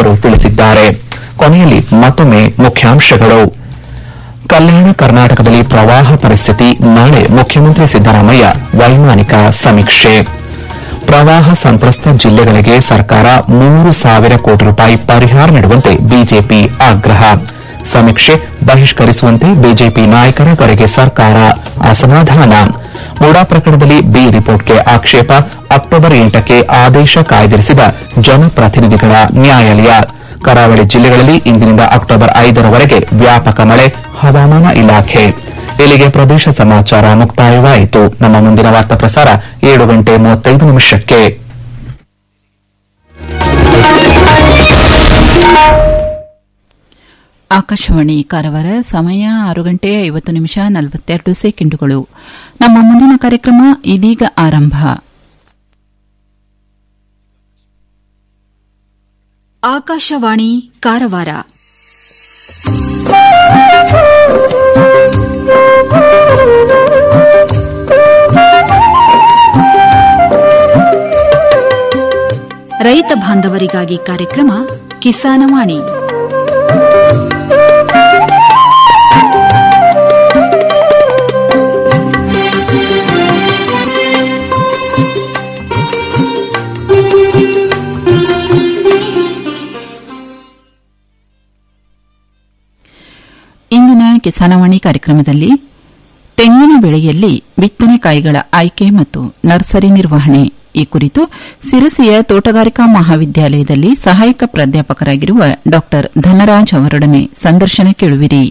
ಅಧಿಕಾರಿಗಳು ತಿಳಿಸಿದ್ದಾರೆ ಕೊನೆಯಲ್ಲಿ ಮತ್ತೊಮ್ಮೆ ಮುಖ್ಯಾಂಶಗಳು ಕಲ್ಯಾಣ ಕರ್ನಾಟಕದಲ್ಲಿ ಪ್ರವಾಹ ಪರಿಸ್ಥಿತಿ ನಾಳೆ ಮುಖ್ಯಮಂತ್ರಿ ಸಿದ್ದರಾಮಯ್ಯ ವೈಮಾನಿಕ ಸಮೀಕ್ಷೆ ಪ್ರವಾಹ ಸಂತ್ರಸ್ತ ಜಿಲ್ಲೆಗಳಿಗೆ ಸರ್ಕಾರ ಮೂರು ಸಾವಿರ ಕೋಟಿ ರೂಪಾಯಿ ಪರಿಹಾರ ನೀಡುವಂತೆ ಬಿಜೆಪಿ ಆಗ್ರಹ ಸಮೀಕ್ಷೆ ಬಹಿಷ್ಕರಿಸುವಂತೆ ಬಿಜೆಪಿ ನಾಯಕರ ಕರೆಗೆ ಸರ್ಕಾರ ಅಸಮಾಧಾನ ಮುಡಾ ಪ್ರಕರಣದಲ್ಲಿ ಬಿ ರಿಪೋರ್ಟ್ಗೆ ಆಕ್ಷೇಪ ಅಕ್ಟೋಬರ್ ಎಂಟಕ್ಕೆ ಆದೇಶ ಕಾಯ್ದಿರಿಸಿದ ಜನಪ್ರತಿನಿಧಿಗಳ ನ್ಯಾಯಾಲಯ ಕರಾವಳಿ ಜಿಲ್ಲೆಗಳಲ್ಲಿ ಇಂದಿನಿಂದ ಅಕ್ಟೋಬರ್ ಐದರವರೆಗೆ ವ್ಯಾಪಕ ಮಳೆ ಹವಾಮಾನ ಇಲಾಖೆ ಇಲ್ಲಿಗೆ ಪ್ರದೇಶ ಸಮಾಚಾರ ಮುಕ್ತಾಯವಾಯಿತು ನಮ್ಮ ಮುಂದಿನ ವಾರ್ತಾ ಪ್ರಸಾರ ಏಳು ಗಂಟೆ ಮೂವತ್ತೈದು ನಿಮಿಷಕ್ಕೆ ಆಕಾಶವಾಣಿ ಕಾರವಾರ ಸಮಯ ಆರು ಗಂಟೆ ಐವತ್ತು ನಿಮಿಷ ನಲವತ್ತೆರಡು ಸೆಕೆಂಡುಗಳು ನಮ್ಮ ಮುಂದಿನ ಕಾರ್ಯಕ್ರಮ ಇದೀಗ ಆರಂಭ ಆಕಾಶವಾಣಿ ಕಾರವಾರ ರೈತ ಬಾಂಧವರಿಗಾಗಿ ಕಾರ್ಯಕ್ರಮ ಕಿಸಾನವಾಣಿ ಇಂದಿನ ಕಿಸಾನವಾಣಿ ಕಾರ್ಯಕ್ರಮದಲ್ಲಿ ತೆಂಗಿನ ಬೆಳೆಯಲ್ಲಿ ಬಿತ್ತನೆಕಾಯಿಗಳ ಆಯ್ಕೆ ಮತ್ತು ನರ್ಸರಿ ನಿರ್ವಹಣೆ ಈ ಕುರಿತು ಸಿರಸಿಯ ತೋಟಗಾರಿಕಾ ಮಹಾವಿದ್ಯಾಲಯದಲ್ಲಿ ಸಹಾಯಕ ಪ್ರಾಧ್ಯಾಪಕರಾಗಿರುವ ಡಾ ಧನರಾಜ್ ಅವರೊಡನೆ ಸಂದರ್ಶನ ಕೇಳುವಿರಿ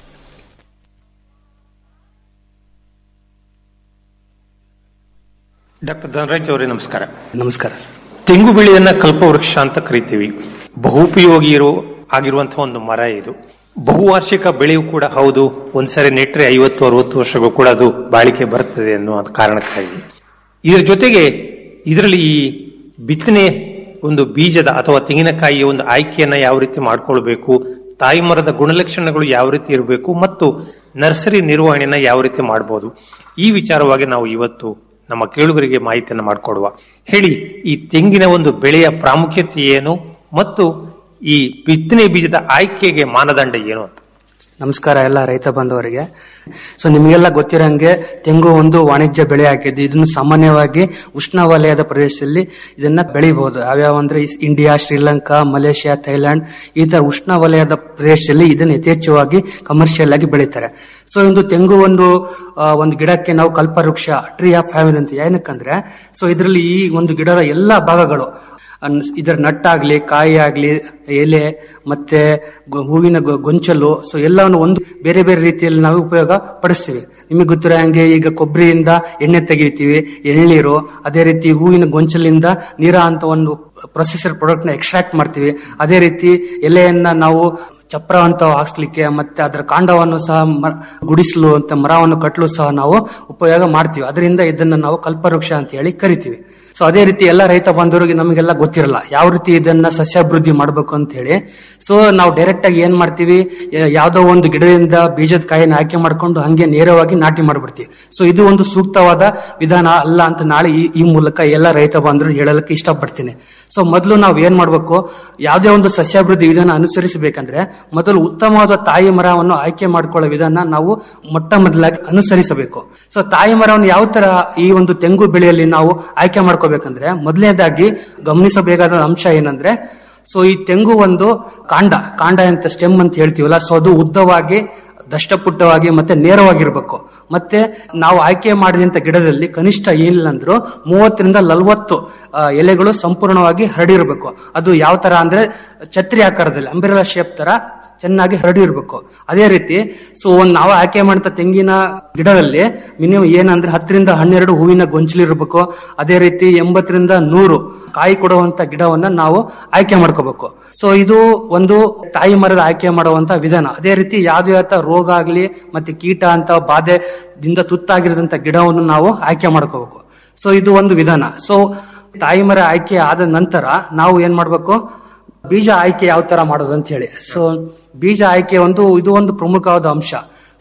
ಡಾಕ್ಟರ್ ಧನರಾಜ್ ಅವರೇ ನಮಸ್ಕಾರ ನಮಸ್ಕಾರ ಸರ್ ತೆಂಗು ಬೆಳೆಯನ್ನ ಕಲ್ಪವೃಕ್ಷ ಅಂತ ಕರಿತೀವಿ ಬಹುಪಯೋಗಿ ಇರೋ ಆಗಿರುವಂತಹ ಒಂದು ಮರ ಇದು ಬಹುವಾರ್ಷಿಕ ಬೆಳೆಯೂ ಕೂಡ ಹೌದು ಒಂದ್ಸರಿ ನೆಟ್ರೆ ಐವತ್ತು ಅರವತ್ತು ವರ್ಷಗಳು ಕೂಡ ಅದು ಬಾಳಿಕೆ ಬರ್ತದೆ ಅನ್ನೋ ಕಾರಣಕ್ಕಾಗಿ ಇದರ ಜೊತೆಗೆ ಇದರಲ್ಲಿ ಈ ಬಿತ್ತನೆ ಒಂದು ಬೀಜದ ಅಥವಾ ತೆಂಗಿನಕಾಯಿಯ ಒಂದು ಆಯ್ಕೆಯನ್ನ ಯಾವ ರೀತಿ ಮಾಡ್ಕೊಳ್ಬೇಕು ತಾಯಿ ಮರದ ಗುಣಲಕ್ಷಣಗಳು ಯಾವ ರೀತಿ ಇರಬೇಕು ಮತ್ತು ನರ್ಸರಿ ನಿರ್ವಹಣೆಯನ್ನ ಯಾವ ರೀತಿ ಮಾಡಬಹುದು ಈ ವಿಚಾರವಾಗಿ ನಾವು ಇವತ್ತು ನಮ್ಮ ಕೇಳುಗರಿಗೆ ಮಾಹಿತಿಯನ್ನು ಮಾಡಿಕೊಡುವ ಹೇಳಿ ಈ ತೆಂಗಿನ ಒಂದು ಬೆಳೆಯ ಪ್ರಾಮುಖ್ಯತೆ ಏನು ಮತ್ತು ಈ ಬಿತ್ತನೆ ಬೀಜದ ಆಯ್ಕೆಗೆ ಮಾನದಂಡ ಏನು ಅಂತ ನಮಸ್ಕಾರ ಎಲ್ಲ ರೈತ ಬಾಂಧವರಿಗೆ ಸೊ ನಿಮಗೆಲ್ಲ ಗೊತ್ತಿರಂಗೆ ತೆಂಗು ಒಂದು ವಾಣಿಜ್ಯ ಬೆಳೆ ಆಗಿದ್ದು ಇದನ್ನು ಸಾಮಾನ್ಯವಾಗಿ ಉಷ್ಣವಲಯದ ಪ್ರದೇಶದಲ್ಲಿ ಇದನ್ನ ಬೆಳಿಬಹುದು ಯಾವ್ಯಾವ ಅಂದ್ರೆ ಇಸ್- ಇಂಡಿಯಾ ಶ್ರೀಲಂಕಾ ಮಲೇಷ್ಯಾ ಥೈಲ್ಯಾಂಡ್ ಈ ತರ ಉಷ್ಣವಲಯದ ಪ್ರದೇಶದಲ್ಲಿ ಇದನ್ನು ಯಥೇಚ್ಛವಾಗಿ ಕಮರ್ಷಿಯಲ್ ಆಗಿ ಬೆಳೀತಾರೆ ಸೊ ಒಂದು ತೆಂಗು ಒಂದು ಆ, ಒಂದು ಗಿಡಕ್ಕೆ ನಾವು ಕಲ್ಪವೃಕ್ಷ ಟ್ರೀ ಆಫ್ ಹ್ಯಾವೆನ್ ಅಂತ ಏನಕ್ಕಂದ್ರೆ ಸೊ ಇದರಲ್ಲಿ ಈ ಒಂದು ಗಿಡದ ಎಲ್ಲಾ ಭಾಗಗಳು ಅನ್- ಇದರ ನಟ್ಟಾಗ್ಲಿ ಕಾಯಿ ಆಗ್ಲಿ ಎಲೆ ಮತ್ತೆ ಗೊ- ಹೂವಿನ ಗೊ- ಗೊಂಚಲು ಸೊ ಎಲ್ಲವನ್ನು ಒಂದು ಬೇರೆ ಬೇರೆ ರೀತಿಯಲ್ಲಿ ನಾವು ಉಪಯೋಗ ಪಡಿಸ್ತೀವಿ ನಿಮಗೆ ಗೊತ್ತಿರೋ ಹಂಗೆ ಈಗ ಕೊಬ್ಬರಿಯಿಂದ ಎಣ್ಣೆ ತೆಗಿತೀವಿ ಎಳ್ನೀರು ಅದೇ ರೀತಿ ಹೂವಿನ ಗೊಂಚಲಿಂದ ನೀರ ಅಂತ ಒಂದು ಪ್ರೊಸೆಸರ್ ಪ್ರಾಡಕ್ಟ್ ನ ಎಕ್ಸ್ಟ್ರಾಕ್ಟ್ ಮಾಡ್ತೀವಿ ಅದೇ ರೀತಿ ಎಲೆಯನ್ನ ನಾವು ಚಪ್ರ ಅಂತ ಹಾಕ್ಸ್ಲಿಕ್ಕೆ ಮತ್ತೆ ಅದರ ಕಾಂಡವನ್ನು ಸಹ ಮ- ಗುಡಿಸಲು ಅಂತ ಮರವನ್ನು ಕಟ್ಟಲು ಸಹ ನಾವು ಉಪಯೋಗ ಮಾಡ್ತೀವಿ ಅದರಿಂದ ಇದನ್ನ ನಾವು ಕಲ್ಪವೃಕ್ಷ ಅಂತ ಹೇಳಿ ಕರಿತೀವಿ ಸೊ ಅದೇ ರೀತಿ ಎಲ್ಲ ರೈತ ಬಾಂಧವರಿಗೆ ನಮಗೆಲ್ಲ ಗೊತ್ತಿರಲ್ಲ ಯಾವ ರೀತಿ ಇದನ್ನ ಸಸ್ಯಾಭಿವೃದ್ಧಿ ಮಾಡಬೇಕು ಅಂತ ಹೇಳಿ ಸೊ ನಾವು ಡೈರೆಕ್ಟ್ ಆಗಿ ಏನ್ ಮಾಡ್ತೀವಿ ಯಾ- ಯಾವ್ದೋ ಒಂದು ಗಿಡದಿಂದ ಬೀಜದ ಕಾಯಿನ ಆಯ್ಕೆ ಮಾಡ್ಕೊಂಡು ಹಂಗೆ ನೇರವಾಗಿ ನಾಟಿ ಮಾಡ್ಬಿಡ್ತೀವಿ ಸೊ ಇದು ಒಂದು ಸೂಕ್ತವಾದ ವಿಧಾನ ಅಲ್ಲ ಅಂತ ನಾಳೆ ಈ ಈ ಮೂಲಕ ಎಲ್ಲ ರೈತ ಬಾಂಧವರು ಹೇಳಲಿಕ್ಕೆ ಇಷ್ಟಪಡ್ತೀನಿ ಸೊ ಮೊದಲು ನಾವು ಏನ್ ಮಾಡ್ಬೇಕು ಯಾವುದೇ ಒಂದು ಸಸ್ಯಾಭಿವೃದ್ಧಿ ವಿಧಾನ ಅನುಸರಿಸಬೇಕಂದ್ರೆ ಮೊದಲು ಉತ್ತಮವಾದ ತಾಯಿ ಮರವನ್ನು ಆಯ್ಕೆ ಮಾಡ್ಕೊಳ್ಳೋ ವಿಧಾನ ನಾವು ಮೊಟ್ಟ ಮೊದಲಾಗಿ ಅನುಸರಿಸಬೇಕು ಸೊ ತಾಯಿ ಮರವನ್ನು ಯಾವ ತರ ಈ ಒಂದು ತೆಂಗು ಬೆಳೆಯಲ್ಲಿ ನಾವು ಆಯ್ಕೆ ಮಾಡ್ಕೋಬೇಕಂದ್ರೆ ಮೊದಲನೇದಾಗಿ ಗಮನಿಸಬೇಕಾದ ಅಂಶ ಏನಂದ್ರೆ ಸೊ ಈ ತೆಂಗು ಒಂದು ಕಾಂಡ ಕಾಂಡ ಅಂತ ಸ್ಟೆಮ್ ಅಂತ ಹೇಳ್ತೀವಲ್ಲ ಸೊ ಅದು ಉದ್ದವಾಗಿ ದಷ್ಟಪುಟ್ಟವಾಗಿ ಮತ್ತೆ ನೇರವಾಗಿರ್ಬೇಕು ಮತ್ತೆ ನಾವು ಆಯ್ಕೆ ಮಾಡಿದಂತ ಗಿಡದಲ್ಲಿ ಕನಿಷ್ಠ ಏನಿಲ್ಲ ಅಂದ್ರೂ ಮೂವತ್ತರಿಂದ ನಲವತ್ತು ಆ, ಎಲೆಗಳು ಸಂಪೂರ್ಣವಾಗಿ ಹರಡಿರ್ಬೇಕು ಅದು ಯಾವ ತರ ಅಂದ್ರೆ ಛತ್ರಿ ಆಕಾರದಲ್ಲಿ ಅಂಬಿರಲ ಶೇಪ್ ತರ ಚೆನ್ನಾಗಿ ಹರಡಿರ್ಬೇಕು ಅದೇ ರೀತಿ ಸೊ ಒಂದ್ ನಾವು ಆಯ್ಕೆ ಮಾಡಿದ ತೆಂಗಿನ ಗಿಡದಲ್ಲಿ ಮಿನಿಮಮ್ ಏನಂದ್ರೆ ಹತ್ತರಿಂದ ಹನ್ನೆರಡು ಹೂವಿನ ಗೊಂಚಲಿರ್ಬೇಕು ಅದೇ ರೀತಿ ಎಂಬತ್ತರಿಂದ ನೂರು ಕಾಯಿ ಕೊಡುವಂತ ಗಿಡವನ್ನ ನಾವು ಆಯ್ಕೆ ಮಾಡ್ಕೋಬೇಕು ಸೊ ಇದು ಒಂದು ತಾಯಿ ಮರದ ಆಯ್ಕೆ ಮಾಡುವಂತ ವಿಧಾನ ಅದೇ ರೀತಿ ಯಾವ್ದೇ ಆತ ರೋಗ ಆಗ್ಲಿ ಮತ್ತೆ ಕೀಟ ಅಂತ ಬಾಧೆದಿಂದ ತುತ್ತಾಗಿರೋದಂತ ಗಿಡವನ್ನು ನಾವು ಆಯ್ಕೆ ಮಾಡ್ಕೋಬೇಕು ಸೊ ಇದು ಒಂದು ವಿಧಾನ ಸೊ ತಾಯಿ ಮರ ಆಯ್ಕೆ ಆದ ನಂತರ ನಾವು ಏನ್ ಮಾಡ್ಬೇಕು ಬೀಜ ಆಯ್ಕೆ ಯಾವ ತರ ಮಾಡೋದು ಅಂತ ಹೇಳಿ ಸೊ ಬೀಜ ಆಯ್ಕೆ ಒಂದು ಇದು ಒಂದು ಪ್ರಮುಖವಾದ ಅಂಶ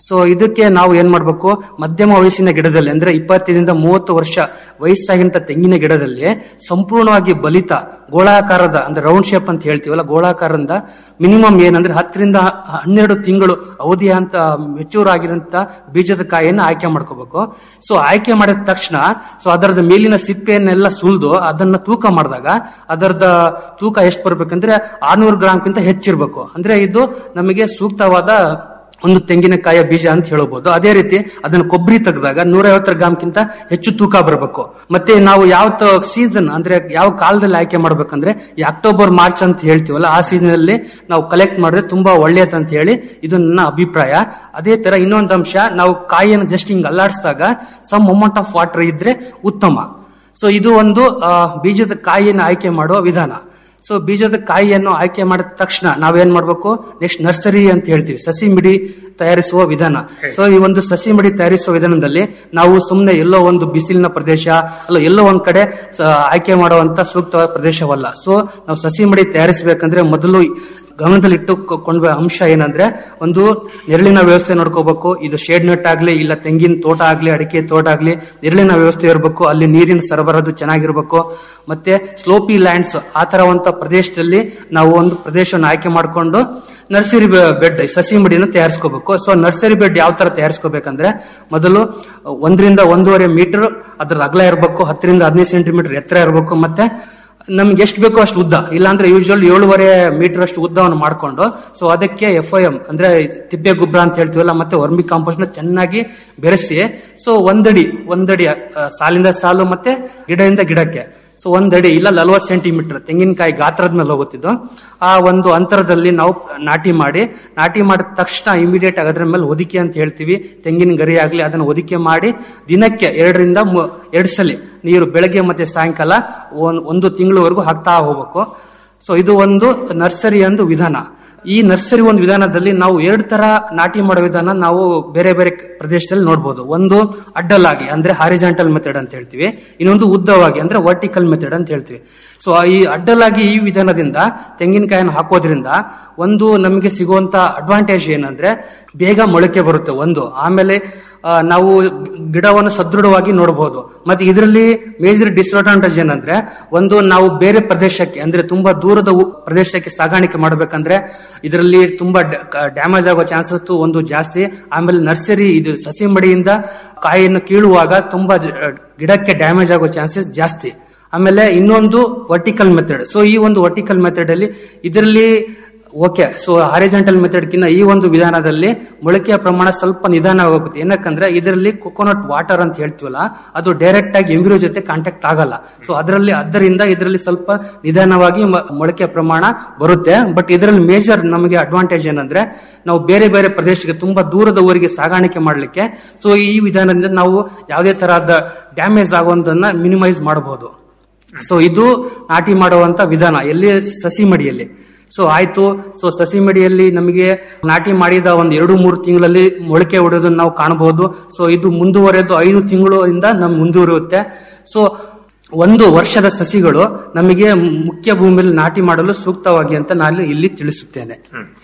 ಸೊ ಇದಕ್ಕೆ ನಾವು ಏನ್ ಮಾಡ್ಬೇಕು ಮಧ್ಯಮ ವಯಸ್ಸಿನ ಗಿಡದಲ್ಲಿ ಅಂದ್ರೆ ಇಪ್ಪತ್ತೈದರಿಂದ ಮೂವತ್ತು ವರ್ಷ ವಯಸ್ಸಾಗಿಂತ ತೆಂಗಿನ ಗಿಡದಲ್ಲಿ ಸಂಪೂರ್ಣವಾಗಿ ಬಲಿತ ಗೋಳಾಕಾರದ ಅಂದ್ರೆ ರೌಂಡ್ ಶೇಪ್ ಅಂತ ಹೇಳ್ತೀವಲ್ಲ ಗೋಳಾಕಾರದಿಂದ ಮಿನಿಮಮ್ ಏನಂದ್ರೆ ಹತ್ತರಿಂದ ಹನ್ನೆರಡು ತಿಂಗಳು ಅವಧಿ ಅಂತ ಮೆಚೂರ್ ಆಗಿರಂತ ಬೀಜದ ಕಾಯಿಯನ್ನು ಆಯ್ಕೆ ಮಾಡ್ಕೋಬೇಕು ಸೊ ಆಯ್ಕೆ ಮಾಡಿದ ತಕ್ಷಣ ಸೊ ಅದರದ ಮೇಲಿನ ಸಿಪ್ಪೆಯನ್ನೆಲ್ಲ ಸುಲಿದು ಅದನ್ನ ತೂಕ ಮಾಡಿದಾಗ ಅದರದ ತೂಕ ಎಷ್ಟು ಬರ್ಬೇಕಂದ್ರೆ ಆರ್ನೂರು ಗ್ರಾಮ್ಗಿಂತ ಹೆಚ್ಚಿರ್ಬೇಕು ಅಂದ್ರೆ ಇದು ನಮಗೆ ಸೂಕ್ತವಾದ ಒಂದು ತೆಂಗಿನಕಾಯಿಯ ಬೀಜ ಅಂತ ಹೇಳಬಹುದು ಅದೇ ರೀತಿ ಅದನ್ನ ಕೊಬ್ಬರಿ ತೆಗೆದಾಗ ನೂರೈವತ್ತು ಗ್ರಾಮ್ಗಿಂತ ಹೆಚ್ಚು ತೂಕ ಬರಬೇಕು ಮತ್ತೆ ನಾವು ಯಾವ ಸೀಸನ್ ಅಂದ್ರೆ ಯಾವ ಕಾಲದಲ್ಲಿ ಆಯ್ಕೆ ಮಾಡ್ಬೇಕಂದ್ರೆ ಈ ಅಕ್ಟೋಬರ್ ಮಾರ್ಚ್ ಅಂತ ಹೇಳ್ತೀವಲ್ಲ ಆ ಸೀಸನ್ ಅಲ್ಲಿ ನಾವು ಕಲೆಕ್ಟ್ ಮಾಡಿದ್ರೆ ತುಂಬಾ ಒಳ್ಳೇದು ಅಂತ ಹೇಳಿ ಇದು ನನ್ನ ಅಭಿಪ್ರಾಯ ಅದೇ ತರ ಇನ್ನೊಂದು ಅಂಶ ನಾವು ಕಾಯಿಯನ್ನು ಜಸ್ಟ್ ಹಿಂಗ್ ಅಲ್ಲಾಡಿಸಿದಾಗ ಸಮ್ ಅಮೌಂಟ್ ಆಫ್ ವಾಟರ್ ಇದ್ರೆ ಉತ್ತಮ ಸೊ ಇದು ಒಂದು ಆ, ಬೀಜದ ಕಾಯಿಯನ್ನು ಆಯ್ಕೆ ಮಾಡುವ ವಿಧಾನ ಸೊ ಬೀಜದ ಕಾಯಿಯನ್ನು ಆಯ್ಕೆ ಮಾಡಿದ ತಕ್ಷಣ ನಾವೇನ್ ಮಾಡ್ಬೇಕು ನೆಕ್ಸ್ಟ್ ನರ್ಸರಿ ಅಂತ ಹೇಳ್ತೀವಿ ಸಸಿ ಮಿಡಿ ತಯಾರಿಸುವ ವಿಧಾನ ಸೊ ಈ ಒಂದು ಸಸಿ ಮಿಡಿ ತಯಾರಿಸುವ ವಿಧಾನದಲ್ಲಿ ನಾವು ಸುಮ್ಮನೆ ಎಲ್ಲೋ ಒಂದು ಬಿಸಿಲಿನ ಪ್ರದೇಶ ಅಲ್ಲ ಎಲ್ಲೋ ಒಂದ್ ಕಡೆ ಸ- ಆಯ್ಕೆ ಮಾಡುವಂತ ಸೂಕ್ತವಾದ ಪ್ರದೇಶವಲ್ಲ ಸೊ ನಾವು ಸಸಿ ಮಡಿ ತಯಾರಿಸಬೇಕಂದ್ರೆ ಮೊದಲು ಗಮನದಲ್ಲಿಟ್ಟು ಕೊಂಡ ಅಂಶ ಏನಂದ್ರೆ ಒಂದು ನೆರಳಿನ ವ್ಯವಸ್ಥೆ ನೋಡ್ಕೋಬೇಕು ಇದು ಶೇಡ್ ನೆಟ್ ಆಗ್ಲಿ ಇಲ್ಲ ತೆಂಗಿನ ತೋಟ ಆಗ್ಲಿ ಅಡಿಕೆ ತೋಟ ಆಗ್ಲಿ ನೆರಳಿನ ವ್ಯವಸ್ಥೆ ಇರಬೇಕು ಅಲ್ಲಿ ನೀರಿನ ಸರಬರಾಜು ಚೆನ್ನಾಗಿರ್ಬೇಕು ಮತ್ತೆ ಸ್ಲೋಪಿ ಲ್ಯಾಂಡ್ಸ್ ಆ ತರವಂತ ಪ್ರದೇಶದಲ್ಲಿ ನಾವು ಒಂದು ಪ್ರದೇಶವನ್ನು ಆಯ್ಕೆ ಮಾಡಿಕೊಂಡು ನರ್ಸರಿ ಬೆಡ್ ಸಸಿ ಮಡಿನ ತಯಾರಿಸ್ಕೋಬೇಕು ಸೊ ನರ್ಸರಿ ಬೆಡ್ ಯಾವ ತರ ತಯಾರಿಸ್ಕೋಬೇಕಂದ್ರೆ ಮೊದಲು ಒಂದರಿಂದ ಒಂದೂವರೆ ಮೀಟರ್ ಅದರ ಅಗಲ ಇರಬೇಕು ಹತ್ತರಿಂದ ಹದಿನೈದು ಸೆಂಟಿಮೀಟರ್ ಎತ್ತರ ಇರಬೇಕು ಮತ್ತೆ ನಮ್ಗೆ ಎಷ್ಟು ಬೇಕೋ ಅಷ್ಟು ಉದ್ದ ಇಲ್ಲಾಂದ್ರೆ ಯೂಶುವಲ್ ಏಳುವರೆ ಮೀಟರ್ ಅಷ್ಟು ಉದ್ದವನ್ನು ಮಾಡ್ಕೊಂಡು ಸೊ ಅದಕ್ಕೆ ಎಫ್ ಐ ಎಂ ಅಂದ್ರೆ ತಿಪ್ಪೆ ಗೊಬ್ಬರ ಅಂತ ಹೇಳ್ತೀವಲ್ಲ ಮತ್ತೆ ವರ್ಮಿ ಕಾಂಪೋಸ್ಟ್ ನ ಚೆನ್ನಾಗಿ ಬೆರೆಸಿ ಸೊ ಒಂದಡಿ ಒಂದಡಿ ಆ, ಸಾಲಿಂದ ಸಾಲು ಮತ್ತೆ ಗಿಡದಿಂದ ಗಿಡಕ್ಕೆ ಸೊ ಒಂದಡಿ ಇಲ್ಲ ನಲವತ್ತು ಸೆಂಟಿಮೀಟರ್ ತೆಂಗಿನಕಾಯಿ ಗಾತ್ರದ ಮೇಲೆ ಹೋಗುತ್ತಿದ್ದು ಆ ಒಂದು ಅಂತರದಲ್ಲಿ ನಾವು ನಾಟಿ ಮಾಡಿ ನಾಟಿ ಮಾಡಿದ ತಕ್ಷಣ ಇಮಿಡಿಯೇಟ್ ಆಗಿ ಅದ್ರ ಮೇಲೆ ಹೊದಿಕೆ ಅಂತ ಹೇಳ್ತೀವಿ ತೆಂಗಿನ ಗರಿ ಆಗ್ಲಿ ಅದನ್ನ ಹೊದಿಕೆ ಮಾಡಿ ದಿನಕ್ಕೆ ಎರಡರಿಂದ ಮೂ- ಎರಡು ಸಲ ನೀರು ಬೆಳಗ್ಗೆ ಮತ್ತೆ ಸಾಯಂಕಾಲ ಒಂದ್- ಒಂದು ತಿಂಗಳವರೆಗೂ ಹಾಕ್ತಾ ಹೋಗ್ಬೇಕು ಸೊ ಇದು ಒಂದು ನರ್ಸರಿ ಒಂದು ವಿಧಾನ ಈ ನರ್ಸರಿ ಒಂದು ವಿಧಾನದಲ್ಲಿ ನಾವು ಎರಡು ತರ ನಾಟಿ ಮಾಡೋ ವಿಧಾನ ನಾವು ಬೇರೆ ಬೇರೆ ಪ್ರದೇಶದಲ್ಲಿ ನೋಡಬಹುದು ಒಂದು ಅಡ್ಡಲಾಗಿ ಅಂದ್ರೆ ಹಾರಿಜಾಂಟಲ್ ಮೆಥಡ್ ಅಂತ ಹೇಳ್ತೀವಿ ಇನ್ನೊಂದು ಉದ್ದವಾಗಿ ಅಂದ್ರೆ ವರ್ಟಿಕಲ್ ಮೆಥಡ್ ಅಂತ ಹೇಳ್ತೀವಿ ಸೊ ಈ ಅಡ್ಡಲಾಗಿ ಈ ವಿಧಾನದಿಂದ ತೆಂಗಿನಕಾಯಿಯನ್ನು ಹಾಕೋದ್ರಿಂದ ಒಂದು ನಮಗೆ ಸಿಗುವಂತ ಅಡ್ವಾಂಟೇಜ್ ಏನಂದ್ರೆ ಬೇಗ ಮೊಳಕೆ ಬರುತ್ತೆ ಒಂದು ಆಮೇಲೆ ಆ, ನಾವು ಗಿಡವನ್ನು ಸದೃಢವಾಗಿ ನೋಡಬಹುದು ಮತ್ತೆ ಇದರಲ್ಲಿ ಮೇಜರ್ ಡಿಸ್ಅಡ್ವಾಂಟೇಜ್ ಏನಂದ್ರೆ ಒಂದು ನಾವು ಬೇರೆ ಪ್ರದೇಶಕ್ಕೆ ಅಂದ್ರೆ ತುಂಬಾ ದೂರದ ಉ- ಪ್ರದೇಶಕ್ಕೆ ಸಾಗಾಣಿಕೆ ಮಾಡಬೇಕಂದ್ರೆ ಇದರಲ್ಲಿ ತುಂಬಾ ಡ್ಯಾಮೇಜ್ ಆಗೋ ಚಾನ್ಸಸ್ ಒಂದು ಜಾಸ್ತಿ ಆಮೇಲೆ ನರ್ಸರಿ ಇದು ಸಸಿ ಮಡಿಯಿಂದ ಕಾಯಿಯನ್ನು ಕೀಳುವಾಗ ತುಂಬಾ ಜ- ಗಿಡಕ್ಕೆ ಡ್ಯಾಮೇಜ್ ಆಗೋ ಚಾನ್ಸಸ್ ಜಾಸ್ತಿ ಆಮೇಲೆ ಇನ್ನೊಂದು ವರ್ಟಿಕಲ್ ಮೆಥಡ್ ಸೊ ಈ ಒಂದು ವರ್ಟಿಕಲ್ ಮೆಥಡ್ ಅಲ್ಲಿ ಇದರಲ್ಲಿ ಓಕೆ ಸೊ ಹಾರಿಜೆಂಟಲ್ ಮೆಥಡ್ ಕಿನ್ನ ಈ ಒಂದು ವಿಧಾನದಲ್ಲಿ ಮೊಳಕೆಯ ಪ್ರಮಾಣ ಸ್ವಲ್ಪ ನಿಧಾನ ಹೋಗುತ್ತೆ ಏನಕ್ಕಂದ್ರೆ ಇದರಲ್ಲಿ ಕೊಕೊನಟ್ ವಾಟರ್ ಅಂತ ಹೇಳ್ತೀವಲ್ಲ ಅದು ಡೈರೆಕ್ಟ್ ಆಗಿ ಎಂಬ್ರಿಯೋ ಜೊತೆ ಕಾಂಟ್ಯಾಕ್ಟ್ ಆಗಲ್ಲ ಸೊ ಅದರಲ್ಲಿ ಅದರಿಂದ ಇದರಲ್ಲಿ ಸ್ವಲ್ಪ ನಿಧಾನವಾಗಿ ಮ- ಮೊಳಕೆಯ ಪ್ರಮಾಣ ಬರುತ್ತೆ ಬಟ್ ಇದರಲ್ಲಿ ಮೇಜರ್ ನಮಗೆ ಅಡ್ವಾಂಟೇಜ್ ಏನಂದ್ರೆ ನಾವು ಬೇರೆ ಬೇರೆ ಪ್ರದೇಶಕ್ಕೆ ತುಂಬಾ ದೂರದ ಊರಿಗೆ ಸಾಗಾಣಿಕೆ ಮಾಡಲಿಕ್ಕೆ ಸೊ ಈ ವಿಧಾನದಿಂದ ನಾವು ಯಾವುದೇ ತರಹದ ಡ್ಯಾಮೇಜ್ ಆಗುವಂತನ್ನ ಮಿನಿಮೈಸ್ ಮಾಡಬಹುದು ಸೊ ಇದು ನಾಟಿ ಮಾಡುವಂತ ವಿಧಾನ ಎಲ್ಲಿ ಸಸಿ ಮಡಿಯಲ್ಲಿ ಸೊ ಆಯ್ತು ಸೊ ಸಸಿ ಮಡಿಯಲ್ಲಿ ನಮಗೆ ನಾಟಿ ಮಾಡಿದ ಒಂದು ಎರಡು ಮೂರು ತಿಂಗಳಲ್ಲಿ ಮೊಳಕೆ ಹೊಡೆಯೋದನ್ನ ನಾವು ಕಾಣಬಹುದು ಸೊ ಇದು ಮುಂದುವರೆದು ಐದು ತಿಂಗಳಿಂದ ನಮ್ ಮುಂದುವರಿಯುತ್ತೆ ಸೊ ಒಂದು ವರ್ಷದ ಸಸಿಗಳು ನಮಗೆ ಮುಖ್ಯ ಭೂಮಿಯಲ್ಲಿ ನಾಟಿ ಮಾಡಲು ಸೂಕ್ತವಾಗಿ ಅಂತ ನಾನು ಇಲ್ಲಿ ತಿಳಿಸುತ್ತೇನೆ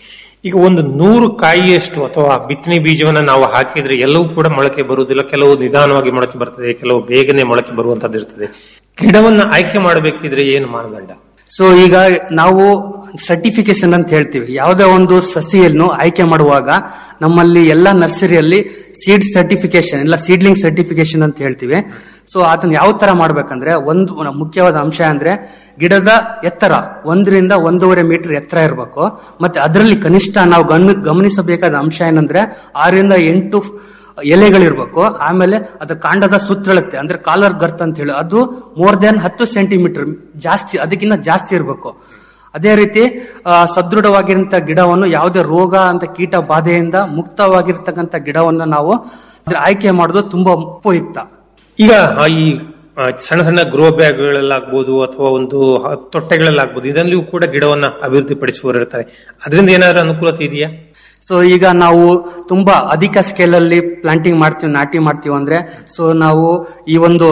ಈಗ ಒಂದು ನೂರು ಕಾಯಿಯಷ್ಟು ಅಥವಾ ಬಿತ್ತನೆ ಬೀಜವನ್ನ ನಾವು ಹಾಕಿದ್ರೆ ಎಲ್ಲವೂ ಕೂಡ ಮೊಳಕೆ ಬರುವುದಿಲ್ಲ ಕೆಲವು ನಿಧಾನವಾಗಿ ಮೊಳಕೆ ಬರ್ತದೆ ಕೆಲವು ಬೇಗನೆ ಮೊಳಕೆ ಬರುವಂತದ್ದು ಇರ್ತದೆ ಗಿಡವನ್ನ ಆಯ್ಕೆ ಮಾಡಬೇಕಿದ್ರೆ ಏನು ಮಾನದಂಡ ಸೊ ಈಗ ನಾವು ಸರ್ಟಿಫಿಕೇಶನ್ ಅಂತ ಹೇಳ್ತೀವಿ ಯಾವುದೇ ಒಂದು ಸಸಿಯನ್ನು ಆಯ್ಕೆ ಮಾಡುವಾಗ ನಮ್ಮಲ್ಲಿ ಎಲ್ಲ ನರ್ಸರಿಯಲ್ಲಿ ಸೀಡ್ ಸರ್ಟಿಫಿಕೇಶನ್ ಇಲ್ಲ ಸೀಡ್ಲಿಂಗ್ ಸರ್ಟಿಫಿಕೇಶನ್ ಅಂತ ಹೇಳ್ತೀವಿ ಸೊ ಅದನ್ನ ಯಾವ ತರ ಮಾಡ್ಬೇಕಂದ್ರೆ ಒಂದು ಮುಖ್ಯವಾದ ಅಂಶ ಅಂದ್ರೆ ಗಿಡದ ಎತ್ತರ ಒಂದರಿಂದ ಒಂದೂವರೆ ಮೀಟರ್ ಎತ್ತರ ಇರಬೇಕು ಮತ್ತೆ ಅದರಲ್ಲಿ ಕನಿಷ್ಠ ನಾವು ಗಮನ ಗಮನಿಸಬೇಕಾದ ಅಂಶ ಏನಂದ್ರೆ ಆರರಿಂದ ಎಂಟು ಎಲೆಗಳಿರ್ಬೇಕು ಆಮೇಲೆ ಅದ್ರ ಕಾಂಡದ ಸುತ್ತಳತೆ ಅಂದ್ರೆ ಕಾಲರ್ ಗರ್ತ್ ಅಂತ ಹೇಳಿ ಅದು ಮೋರ್ ದೆನ್ ಹತ್ತು ಸೆಂಟಿಮೀಟರ್ ಜಾಸ್ತಿ ಅದಕ್ಕಿಂತ ಜಾಸ್ತಿ ಇರಬೇಕು ಅದೇ ರೀತಿ ಆ, ಸದೃಢವಾಗಿರಂತ ಗಿಡವನ್ನು ಯಾವುದೇ ರೋಗ ಅಂತ ಕೀಟ ಬಾಧೆಯಿಂದ ಮುಕ್ತವಾಗಿರ್ತಕ್ಕಂಥ ಗಿಡವನ್ನು ನಾವು ಅಂದ್ರೆ ಆಯ್ಕೆ ಮಾಡೋದು ತುಂಬಾ ಉಪಯುಕ್ತ ಈಗ ಆ ಈ ಆ, ಸಣ್ಣ ಸಣ್ಣ ಗ್ರೋ ಬ್ಯಾಗ್ಗಳಲ್ಲಾಗ್ಬೋದು ಅಥವಾ ಒಂದು ಹ- ತೊಟ್ಟೆಗಳಲ್ಲಾಗ್ಬೋದು ಇದರಲ್ಲಿಯೂ ಕೂಡ ಗಿಡವನ್ನ ಅಭಿವೃದ್ಧಿಪಡಿಸುವವರು ಇರ್ತಾರೆ ಅದರಿಂದ ಏನಾದ್ರೂ ಅನುಕೂಲತೆ ಇದೆಯಾ ಸೊ ಈಗ ನಾವು ತುಂಬಾ ಅಧಿಕ ಸ್ಕೇಲ್ ಅಲ್ಲಿ ಪ್ಲಾಂಟಿಂಗ್ ಮಾಡ್ತೀವಿ ನಾಟಿ ಮಾಡ್ತೀವಿ ಅಂದ್ರೆ ಸೊ ನಾವು ಈ ಒಂದು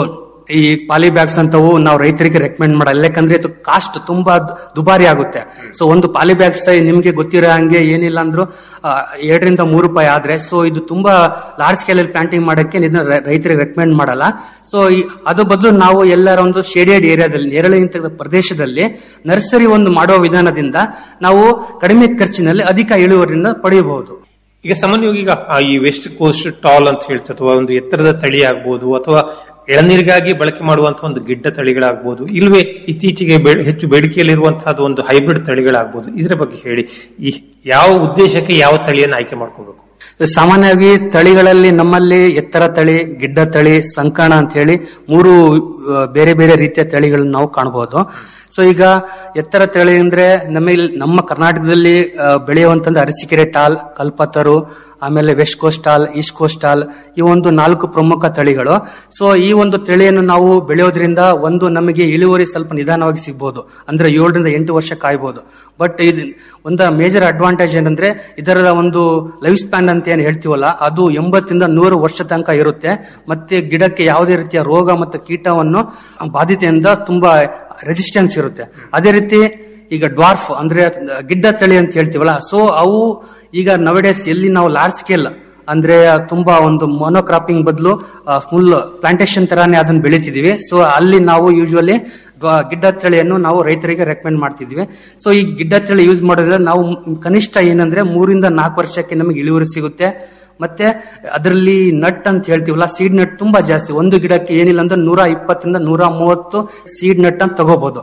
ಈ ಪಾಲಿ ಬ್ಯಾಗ್ಸ್ ಅಂತವು ನಾವು ರೈತರಿಗೆ ರೆಕಮೆಂಡ್ ಮಾಡಲ್ಲ ಯಾಕಂದ್ರೆ ಇದು ಕಾಸ್ಟ್ ತುಂಬಾ ದು- ದುಬಾರಿ ಆಗುತ್ತೆ ಸೊ ಒಂದು ಪಾಲಿ ಬ್ಯಾಗ್ಸ್ ನಿಮ್ಗೆ ಗೊತ್ತಿರೋ ಹಂಗೆ ಏನಿಲ್ಲ ಅಂದ್ರೂ ಆ, ಎರಡರಿಂದ ಮೂರು ರೂಪಾಯಿ ಆದ್ರೆ ಸೊ ಇದು ತುಂಬಾ ಲಾರ್ಜ್ ಸ್ಕೇಲ್ ಅಲ್ಲಿ ಪ್ಲಾಂಟಿಂಗ್ ಮಾಡಕ್ಕೆ ಇದನ್ನ ರೈ- ರೈತರಿಗೆ ರೆಕಮೆಂಡ್ ಮಾಡಲ್ಲ ಸೊ ಅದ್ರ ಬದಲು ನಾವು ಎಲ್ಲರ ಒಂದು ಶೇಡೆಡ್ ಏರಿಯಾದಲ್ಲಿ ನೆರಳಿನ ಪ್ರದೇಶದಲ್ಲಿ ನರ್ಸರಿ ಒಂದು ಮಾಡುವ ವಿಧಾನದಿಂದ ನಾವು ಕಡಿಮೆ ಖರ್ಚಿನಲ್ಲಿ ಅಧಿಕ ಇಳುವರಿಯನ್ನು ಪಡೆಯಬಹುದು ಈಗ ಸಾಮಾನ್ಯವಾಗಿ ಈಗ ಆ ಈ ವೆಸ್ಟ್ ಕೋಸ್ಟ್ ಟಾಲ್ ಅಂತ ಹೇಳ್ತಾರೆ ಅಥವಾ ಒಂದು ಎತ್ತರದ ತಳಿ ಆಗ್ಬೋದು ಅಥವಾ ಎಳನೀರಿಗಾಗಿ ಬಳಕೆ ಮಾಡುವಂತಹ ಒಂದು ಗಿಡ್ಡ ತಳಿಗಳಾಗ್ಬೋದು ಇಲ್ವೇ ಇತ್ತೀಚೆಗೆ ಬೆ- ಹೆಚ್ಚು ಬೇಡಿಕೆಯಲ್ಲಿರುವಂತಹದ್ದು ಒಂದು ಹೈಬ್ರಿಡ್ ತಳಿಗಳಾಗ್ಬೋದು ಇದರ ಬಗ್ಗೆ ಹೇಳಿ ಈ ಯಾವ ಉದ್ದೇಶಕ್ಕೆ ಯಾವ ತಳಿಯನ್ನು ಆಯ್ಕೆ ಮಾಡ್ಕೋಬೇಕು ಸಾಮಾನ್ಯವಾಗಿ ತಳಿಗಳಲ್ಲಿ ನಮ್ಮಲ್ಲಿ ಎತ್ತರ ತಳಿ ಗಿಡ್ಡ ತಳಿ ಸಂಕಣ ಅಂತ ಹೇಳಿ ಮೂರು ಆ, ಬೇರೆ ಬೇರೆ ರೀತಿಯ ತಳಿಗಳನ್ನು ನಾವು ಕಾಣಬಹುದು ಸೊ ಈಗ ಎತ್ತರ ತಳಿ ಅಂದ್ರೆ ನಮ್ಮ ಇಲ್ಲಿ- ನಮ್ಮ ಕರ್ನಾಟಕದಲ್ಲಿ ಆ, ಬೆಳೆಯುವಂತಂದ್ರೆ ಅರಸೀಕೆರೆ ಟಾಲ್ ಕಲ್ಪತರು ಆಮೇಲೆ west coast tall east coast tall ಈ ಒಂದು ನಾಲ್ಕು ಪ್ರಮುಖ ತಳಿಗಳು ಸೊ ಈ ಒಂದು ತಳಿಯನ್ನು ನಾವು ಬೆಳೆಯೋದ್ರಿಂದ ಒಂದು ನಮಗೆ ಇಳುವರಿ ಸ್ವಲ್ಪ ನಿಧಾನವಾಗಿ ಸಿಗ್ಬೋದು ಅಂದ್ರೆ ಏಳರಿಂದ ಎಂಟು ವರ್ಷ ಕಾಯ್ಬೋದು ಬಟ್ ಇದು ಒಂದು ಮೇಜರ್ ಅಡ್ವಾಂಟೇಜ್ ಏನಂದ್ರೆ ಇದರ ಒಂದು ಲೈಫ್ ಸ್ಪ್ಯಾನ್ ಅಂತ ಏನ್ ಹೇಳ್ತೀವಲ್ಲ ಅದು ಎಂಬತ್ತರಿಂದ ನೂರು ವರ್ಷ ತನಕ ಇರುತ್ತೆ ಮತ್ತೆ ಗಿಡಕ್ಕೆ ಯಾವುದೇ ರೀತಿಯ ರೋಗ ಮತ್ತು ಕೀಟವನ್ನು ಬಾಧಿತೆಯಿಂದ ತುಂಬಾ ರೆಸಿಸ್ಟೆನ್ಸ್ ಇರುತ್ತೆ ಅದೇ ರೀತಿ ಈಗ ಡ್ವಾರ್ಫ್ ಅಂದ್ರೆ ಗಿಡ್ಡ ತಳಿ ಅಂತ ಹೇಳ್ತೀವಲ್ಲ ಸೊ ಅವು ಈಗ ನವಡೇಸ್ ಎಲ್ಲಿ ನಾವು ಲಾರ್ಜ್ ಸ್ಕೇಲ್ ಅಂದ್ರೆ ತುಂಬಾ ಒಂದು ಮೊನೋಕ್ರಾಪಿಂಗ್ ಬದಲು ಫುಲ್ ಪ್ಲಾಂಟೇಶನ್ ತರಾನೇ ಅದನ್ನ ಬೆಳಿತಿದೀವಿ ಸೊ ಅಲ್ಲಿ ನಾವು ಯೂಶುವಲಿ ಗಿಡ್ಡ ತಳಿಯನ್ನು ನಾವು ರೈತರಿಗೆ ರೆಕಮೆಂಡ್ ಮಾಡ್ತಿದ್ವಿ ಸೊ ಈ ಗಿಡ್ಡ ತಳಿ ಯೂಸ್ ಮಾಡೋದ್ರಿಂದ ನಾವು ಮ್- ಕನಿಷ್ಠ ಏನಂದ್ರೆ ಮೂರಿಂದ ನಾಲ್ಕು ವರ್ಷಕ್ಕೆ ನಮಗೆ ಇಳುವರಿ ಸಿಗುತ್ತೆ ಮತ್ತೆ ಅದರಲ್ಲಿ ನಟ್ ಅಂತ ಹೇಳ್ತೀವಲ್ಲ ಸೀಡ್ ನಟ್ ತುಂಬಾ ಜಾಸ್ತಿ ಒಂದು ಗಿಡಕ್ಕೆ ಏನಿಲ್ಲ ಅಂದ್ರೆ ನೂರ ಇಪ್ಪತ್ತರಿಂದ ನೂರ ಮೂವತ್ತು ಸೀಡ್ ನಟ್ ಅಂತ ತಗೋಬಹುದು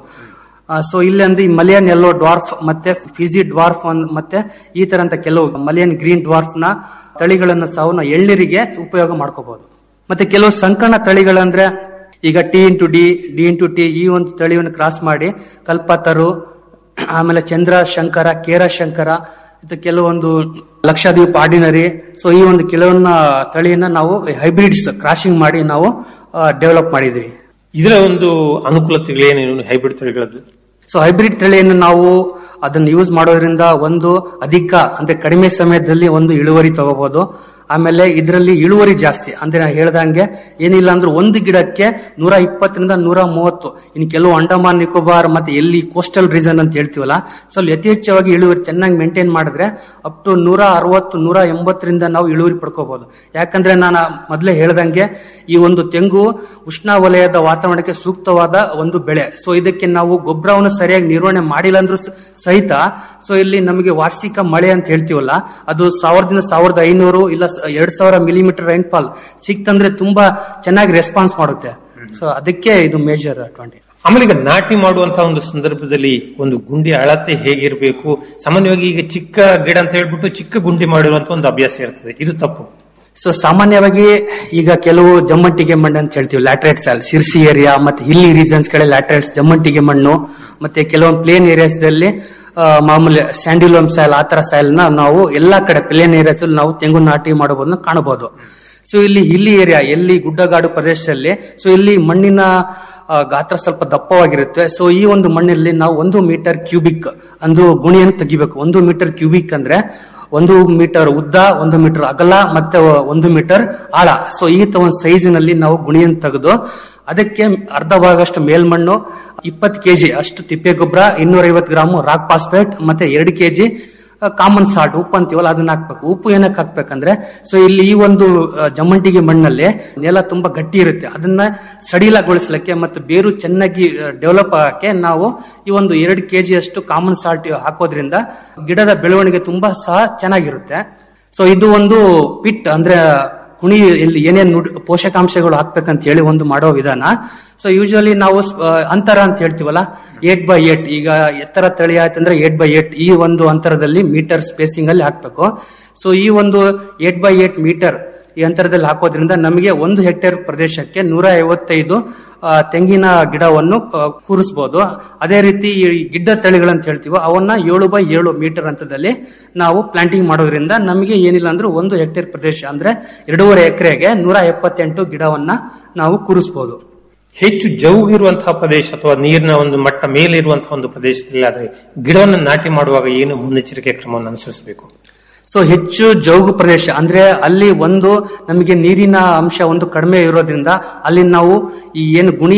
ಸೊ ಇಲ್ಲಿ ಅಂದ್ರೆ ಈ ಮಲಿಯನ್ ಎಲ್ಲೋ ಡ್ವಾರ್ಫ್ ಮತ್ತೆ ಫಿಜಿ ಡ್ವಾರ್ಫ್ ಅನ್- ಮತ್ತೆ ಈ ತರ ಅಂತ ಕೆಲವು ಮಲಿಯನ್ ಗ್ರೀನ್ ಡ್ವಾರ್ಫ್ ನ ತಳಿಗಳನ್ನ ಸಹ ನಾವು ಎಳ್ನೀರಿಗೆ ಉಪಯೋಗ ಮಾಡ್ಕೋಬಹುದು ಮತ್ತೆ ಕೆಲವು ಸಂಕಣ ತಳಿಗಳಂದ್ರೆ ಈಗ T into D D into T ಈ ಒಂದು ತಳಿಯನ್ನು ಕ್ರಾಸ್ ಮಾಡಿ ಕಲ್ಪತರು ಆಮೇಲೆ ಚಂದ್ರ ಶಂಕರ ಕೇರ ಶಂಕರ ಇದು ಕೆಲವೊಂದು ಲಕ್ಷದ್ವೀಪ್ ಆರ್ಡಿನರಿ ಸೊ ಈ ಒಂದು ಕೆಲವನ್ನ ತಳಿಯನ್ನ ನಾವು ಹೈಬ್ರಿಡ್ಸ್ ಕ್ರಾಶಿಂಗ್ ಮಾಡಿ ನಾವು ಡೆವಲಪ್ ಮಾಡಿದೀವಿ ಇದರ ಒಂದು ಅನುಕೂಲತೆಗಳೇನೇನು ಹೈಬ್ರಿಡ್ ತಳಿಗಳದ್ದು ಸೊ ಹೈಬ್ರಿಡ್ ತಳಿಯನ್ನು ನಾವು ಅದನ್ನು ಯೂಸ್ ಮಾಡೋದ್ರಿಂದ ಒಂದು ಅಧಿಕ ಅಂದ್ರೆ ಕಡಿಮೆ ಸಮಯದಲ್ಲಿ ಒಂದು ಇಳುವರಿ ತಗೋಬಹುದು ಆಮೇಲೆ ಇದರಲ್ಲಿ ಇಳುವರಿ ಜಾಸ್ತಿ ಅಂದ್ರೆ ನಾನು ಹೇಳ್ದಂಗೆ ಏನಿಲ್ಲ ಅಂದ್ರೆ ಒಂದು ಗಿಡಕ್ಕೆ ನೂರ ಇಪ್ಪತ್ತರಿಂದ ನೂರ ಮೂವತ್ತು ಇನ್ನು ಕೆಲವು ಅಂಡಮಾನ್ ನಿಕೋಬಾರ್ ಮತ್ತೆ ಎಲ್ಲಿ ಕೋಸ್ಟಲ್ ರೀಸನ್ ಅಂತ ಹೇಳ್ತೀವಲ್ಲ ಸೊ ಅಲ್ಲಿ ಅತಿ ಹೆಚ್ಚಾಗಿ ಇಳುವರಿ ಚೆನ್ನಾಗಿ ಮೇಂಟೈನ್ ಮಾಡಿದ್ರೆ ಅಪ್ ಟು ನೂರ ಅರವತ್ತು ನೂರ ಎಂಬತ್ತರಿಂದ ನಾವು ಇಳುವರಿ ಪಡ್ಕೋಬಹುದು ಯಾಕಂದ್ರೆ ನಾನು ಮೊದಲೇ ಹೇಳ್ದಂಗೆ ಈ ಒಂದು ತೆಂಗು ಉಷ್ಣವಲಯದ ವಾತಾವರಣಕ್ಕೆ ಸೂಕ್ತವಾದ ಒಂದು ಬೆಳೆ ಸೊ ಇದಕ್ಕೆ ನಾವು ಗೊಬ್ಬರವನ್ನು ಸರಿಯಾಗಿ ನಿರ್ವಹಣೆ ಮಾಡಿಲ್ಲ ಅಂದ್ರೂ ಸ- ಸಹಿತ ಸೊ ಇಲ್ಲಿ ನಮಗೆ ವಾರ್ಷಿಕ ಮಳೆ ಅಂತ ಹೇಳ್ತೀವಲ್ಲ ಅದು ಸಾವಿರದಿಂದ ಸಾವಿರದ ಐನೂರು ಇಲ್ಲ ಸ- ಎರಡ್ ಸಾವಿರ ಮಿಲಿಮೀಟರ್ ರೈನ್ಫಾಲ್ ಸಿಕ್ತಂದ್ರೆ ತುಂಬಾ ಚೆನ್ನಾಗಿ ರೆಸ್ಪಾನ್ಸ್ ಮಾಡುತ್ತೆ ಸೊ ಅದಕ್ಕೆ ಇದು ಮೇಜರ್ ಅಡ್ವಾಂಟೇಜ್ ಆಮೇಲೆ ಈಗ ನಾಟಿ ಮಾಡುವಂತಹ ಒಂದು ಸಂದರ್ಭದಲ್ಲಿ ಒಂದು ಗುಂಡಿ ಅಳತೆ ಹೇಗಿರಬೇಕು ಸಾಮಾನ್ಯವಾಗಿ ಈಗ ಚಿಕ್ಕ ಗಿಡ ಅಂತ ಹೇಳ್ಬಿಟ್ಟು ಚಿಕ್ಕ ಗುಂಡಿ ಮಾಡಿರುವಂತ ಒಂದು ಅಭ್ಯಾಸ ಇರ್ತದೆ ಇದು ತಪ್ಪು ಸೊ ಸಾಮಾನ್ಯವಾಗಿ ಈಗ ಕೆಲವು ಜಮ್ಮಂಟಿಗೆ ಮಣ್ಣು ಅಂತ ಹೇಳ್ತೀವಿ ಲ್ಯಾಟ್ರೈಟ್ ಸಾಲ್ ಸಿರ್ಸಿ ಏರಿಯಾ ಮತ್ತೆ ಹಿಲ್ಲಿ ರೀಸನ್ಸ್ ಕಡೆ ಲ್ಯಾಟ್ರೈಟ್ಸ್ ಜಮ್ಮಂಟಿಗೆ ಮಣ್ಣು ಮತ್ತೆ ಕೆಲವೊಂದು ಪ್ಲೇನ್ ಏರಿಯಾಸ್ ದಲ್ಲಿ ಆ, ಮಾಮೂಲಿ ಸ್ಯಾಂಡ್ಯುಲಮ್ ಸಾಯಿಲ್ ಆ ತರ ಸಾಯಿಲ್ ನ ನಾವು ಎಲ್ಲಾ ಕಡೆ ಪ್ಲೇನ್ ಏರಿಯಾಸ್ ನಾವು ತೆಂಗು ನಾಟಿ ಮಾಡಬಹುದನ್ನ ಕಾಣಬಹುದು ಸೊ ಇಲ್ಲಿ ಹಿಲ್ಲಿ ಏರಿಯಾ ಎಲ್ಲಿ ಗುಡ್ಡಗಾಡು ಪ್ರದೇಶದಲ್ಲಿ ಸೊ ಇಲ್ಲಿ ಮಣ್ಣಿನ ಆ, ಗಾತ್ರ ಸ್ವಲ್ಪ ದಪ್ಪವಾಗಿರುತ್ತೆ ಸೊ ಈ ಒಂದು ಮಣ್ಣಲ್ಲಿ ನಾವು ಒಂದು ಮೀಟರ್ ಕ್ಯೂಬಿಕ್ ಅಂದು ಗುಣಿಯನ್ನು ತೆಗಿಬೇಕು ಒಂದು ಮೀಟರ್ ಕ್ಯೂಬಿಕ್ ಅಂದ್ರೆ ಒಂದು ಮೀಟರ್ ಉದ್ದ ಒಂದು ಮೀಟರ್ ಅಗಲ ಮತ್ತೆ ಒಂದು ಮೀಟರ್ ಆಳ ಸೊ ಈ ತ ಒಂದು ಸೈಜಿನಲ್ಲಿ ನಾವು ಗುಣಿಯನ್ನು ತೆಗೆದು ಅದಕ್ಕೆ ಅರ್ಧ ಭಾಗಷ್ಟು ಮೇಲ್ಮಣ್ಣು ಇಪ್ಪತ್ತು ಕೆಜಿ ಅಷ್ಟು ತಿಪ್ಪೆ ಗೊಬ್ಬರ ಇನ್ನೂರ ಐವತ್ತು ಗ್ರಾಮ್ ರಾಕ್ ಪಾಸ್ಪೇಟ್ ಮತ್ತೆ ಎರಡು ಕೆಜಿ ಕಾಮನ್ ಸಾಲ್ಟ್ ಉಪ್ಪು ಅಂತೀವಲ್ಲ ಅದನ್ನ ಹಾಕ್ಬೇಕು ಉಪ್ಪು ಏನಕ್ಕೆ ಹಾಕ್ಬೇಕಂದ್ರೆ ಸೊ ಇಲ್ಲಿ ಈ ಒಂದು ಆ, ಜಮ್ಮಂಟಿಗೆ ಮಣ್ಣಲ್ಲಿ ನೆಲ ತುಂಬಾ ಗಟ್ಟಿ ಇರುತ್ತೆ ಅದನ್ನ ಸಡಿಲಗೊಳಿಸ್ಲಿಕ್ಕೆ ಮತ್ತು ಬೇರು ಚೆನ್ನಾಗಿ ಡೆವಲಪ್ ಆಗಕ್ಕೆ ನಾವು ಈ ಒಂದು ಎರಡು ಕೆಜಿ ಅಷ್ಟು ಕಾಮನ್ ಸಾಲ್ಟ್ ಹಾಕೋದ್ರಿಂದ ಗಿಡದ ಬೆಳವಣಿಗೆ ತುಂಬಾ ಸಹ ಚೆನ್ನಾಗಿರುತ್ತೆ ಸೊ ಇದು ಒಂದು ಪಿಟ್ ಅಂದ್ರೆ ಕುಣಿ ಇಲ್ಲಿ ಏನೇನ್ ನುಡ್- ಪೋಷಕಾಂಶಗಳು ಹಾಕ್ಬೇಕಂತ ಹೇಳಿ ಒಂದು ಮಾಡೋ ವಿಧಾನ ಸೊ ಯೂಶಲಿ ನಾವು ಸ್- ಆ, ಅಂತರ ಅಂತ ಹೇಳ್ತೀವಲ್ಲ ಏಟ್ ಬೈ ಏಟ್ ಈಗ ಎತ್ತರ ತಳಿ ಆಯ್ತಂದ್ರೆ ಏಟ್ ಬೈ ಏಟ್ ಈ ಒಂದು ಅಂತರದಲ್ಲಿ ಮೀಟರ್ ಸ್ಪೇಸಿಂಗ್ ಅಲ್ಲಿ ಹಾಕ್ಬೇಕು ಸೊ ಈ ಒಂದು ಏಟ್ ಬೈ ಏಟ್ ಮೀಟರ್ ಈ ಅಂತರದಲ್ಲಿ ಹಾಕೋದ್ರಿಂದ ನಮಗೆ ಒಂದು ಹೆಕ್ಟೇರ್ ಪ್ರದೇಶಕ್ಕೆ ನೂರ ಐವತ್ತೈದು ಆ, ತೆಂಗಿನ ಗಿಡವನ್ನು ಆ, ಕೂರಿಸ್ಬೋದು ಅದೇ ರೀತಿ ಈ ಗಿಡ್ಡ ತಳಿಗಳಂತ ಹೇಳ್ತೀವೋ ಅವನ್ನ ಏಳು ಬೈ ಏಳು ಮೀಟರ್ ಹಂತದಲ್ಲಿ ನಾವು ಪ್ಲಾಂಟಿಂಗ್ ಮಾಡೋದ್ರಿಂದ ನಮಗೆ ಏನಿಲ್ಲ ಅಂದ್ರೆ ಒಂದು ಹೆಕ್ಟೇರ್ ಪ್ರದೇಶ ಅಂದ್ರೆ ಎರಡೂವರೆ ಎಕರೆಗೆ ನೂರ ಎಪ್ಪತ್ತೆಂಟು ಗಿಡವನ್ನ ನಾವು ಕೂರಿಸ್ಬೋದು ಹೆಚ್ಚು ಜೌಗಿರುವಂತಹ ಪ್ರದೇಶ ಅಥವಾ ನೀರಿನ ಒಂದು ಮಟ್ಟ ಮೇಲೆ ಇರುವಂತಹ ಒಂದು ಪ್ರದೇಶದಲ್ಲಿ ಆದ್ರೆ ಗಿಡವನ್ನು ನಾಟಿ ಮಾಡುವಾಗ ಏನು ಮುನ್ನೆಚ್ಚರಿಕೆ ಕ್ರಮವನ್ನು ಅನುಸರಿಸಬೇಕು ಸೊ ಹೆಚ್ಚು ಜೌಗು ಪ್ರದೇಶ ಅಂದ್ರೆ ಅಲ್ಲಿ ಒಂದು ನಮಗೆ ನೀರಿನ ಅಂಶ ಒಂದು ಕಡಿಮೆ ಇರೋದ್ರಿಂದ ಅಲ್ಲಿ ನಾವು ಈ ಏನು ಗುಣಿ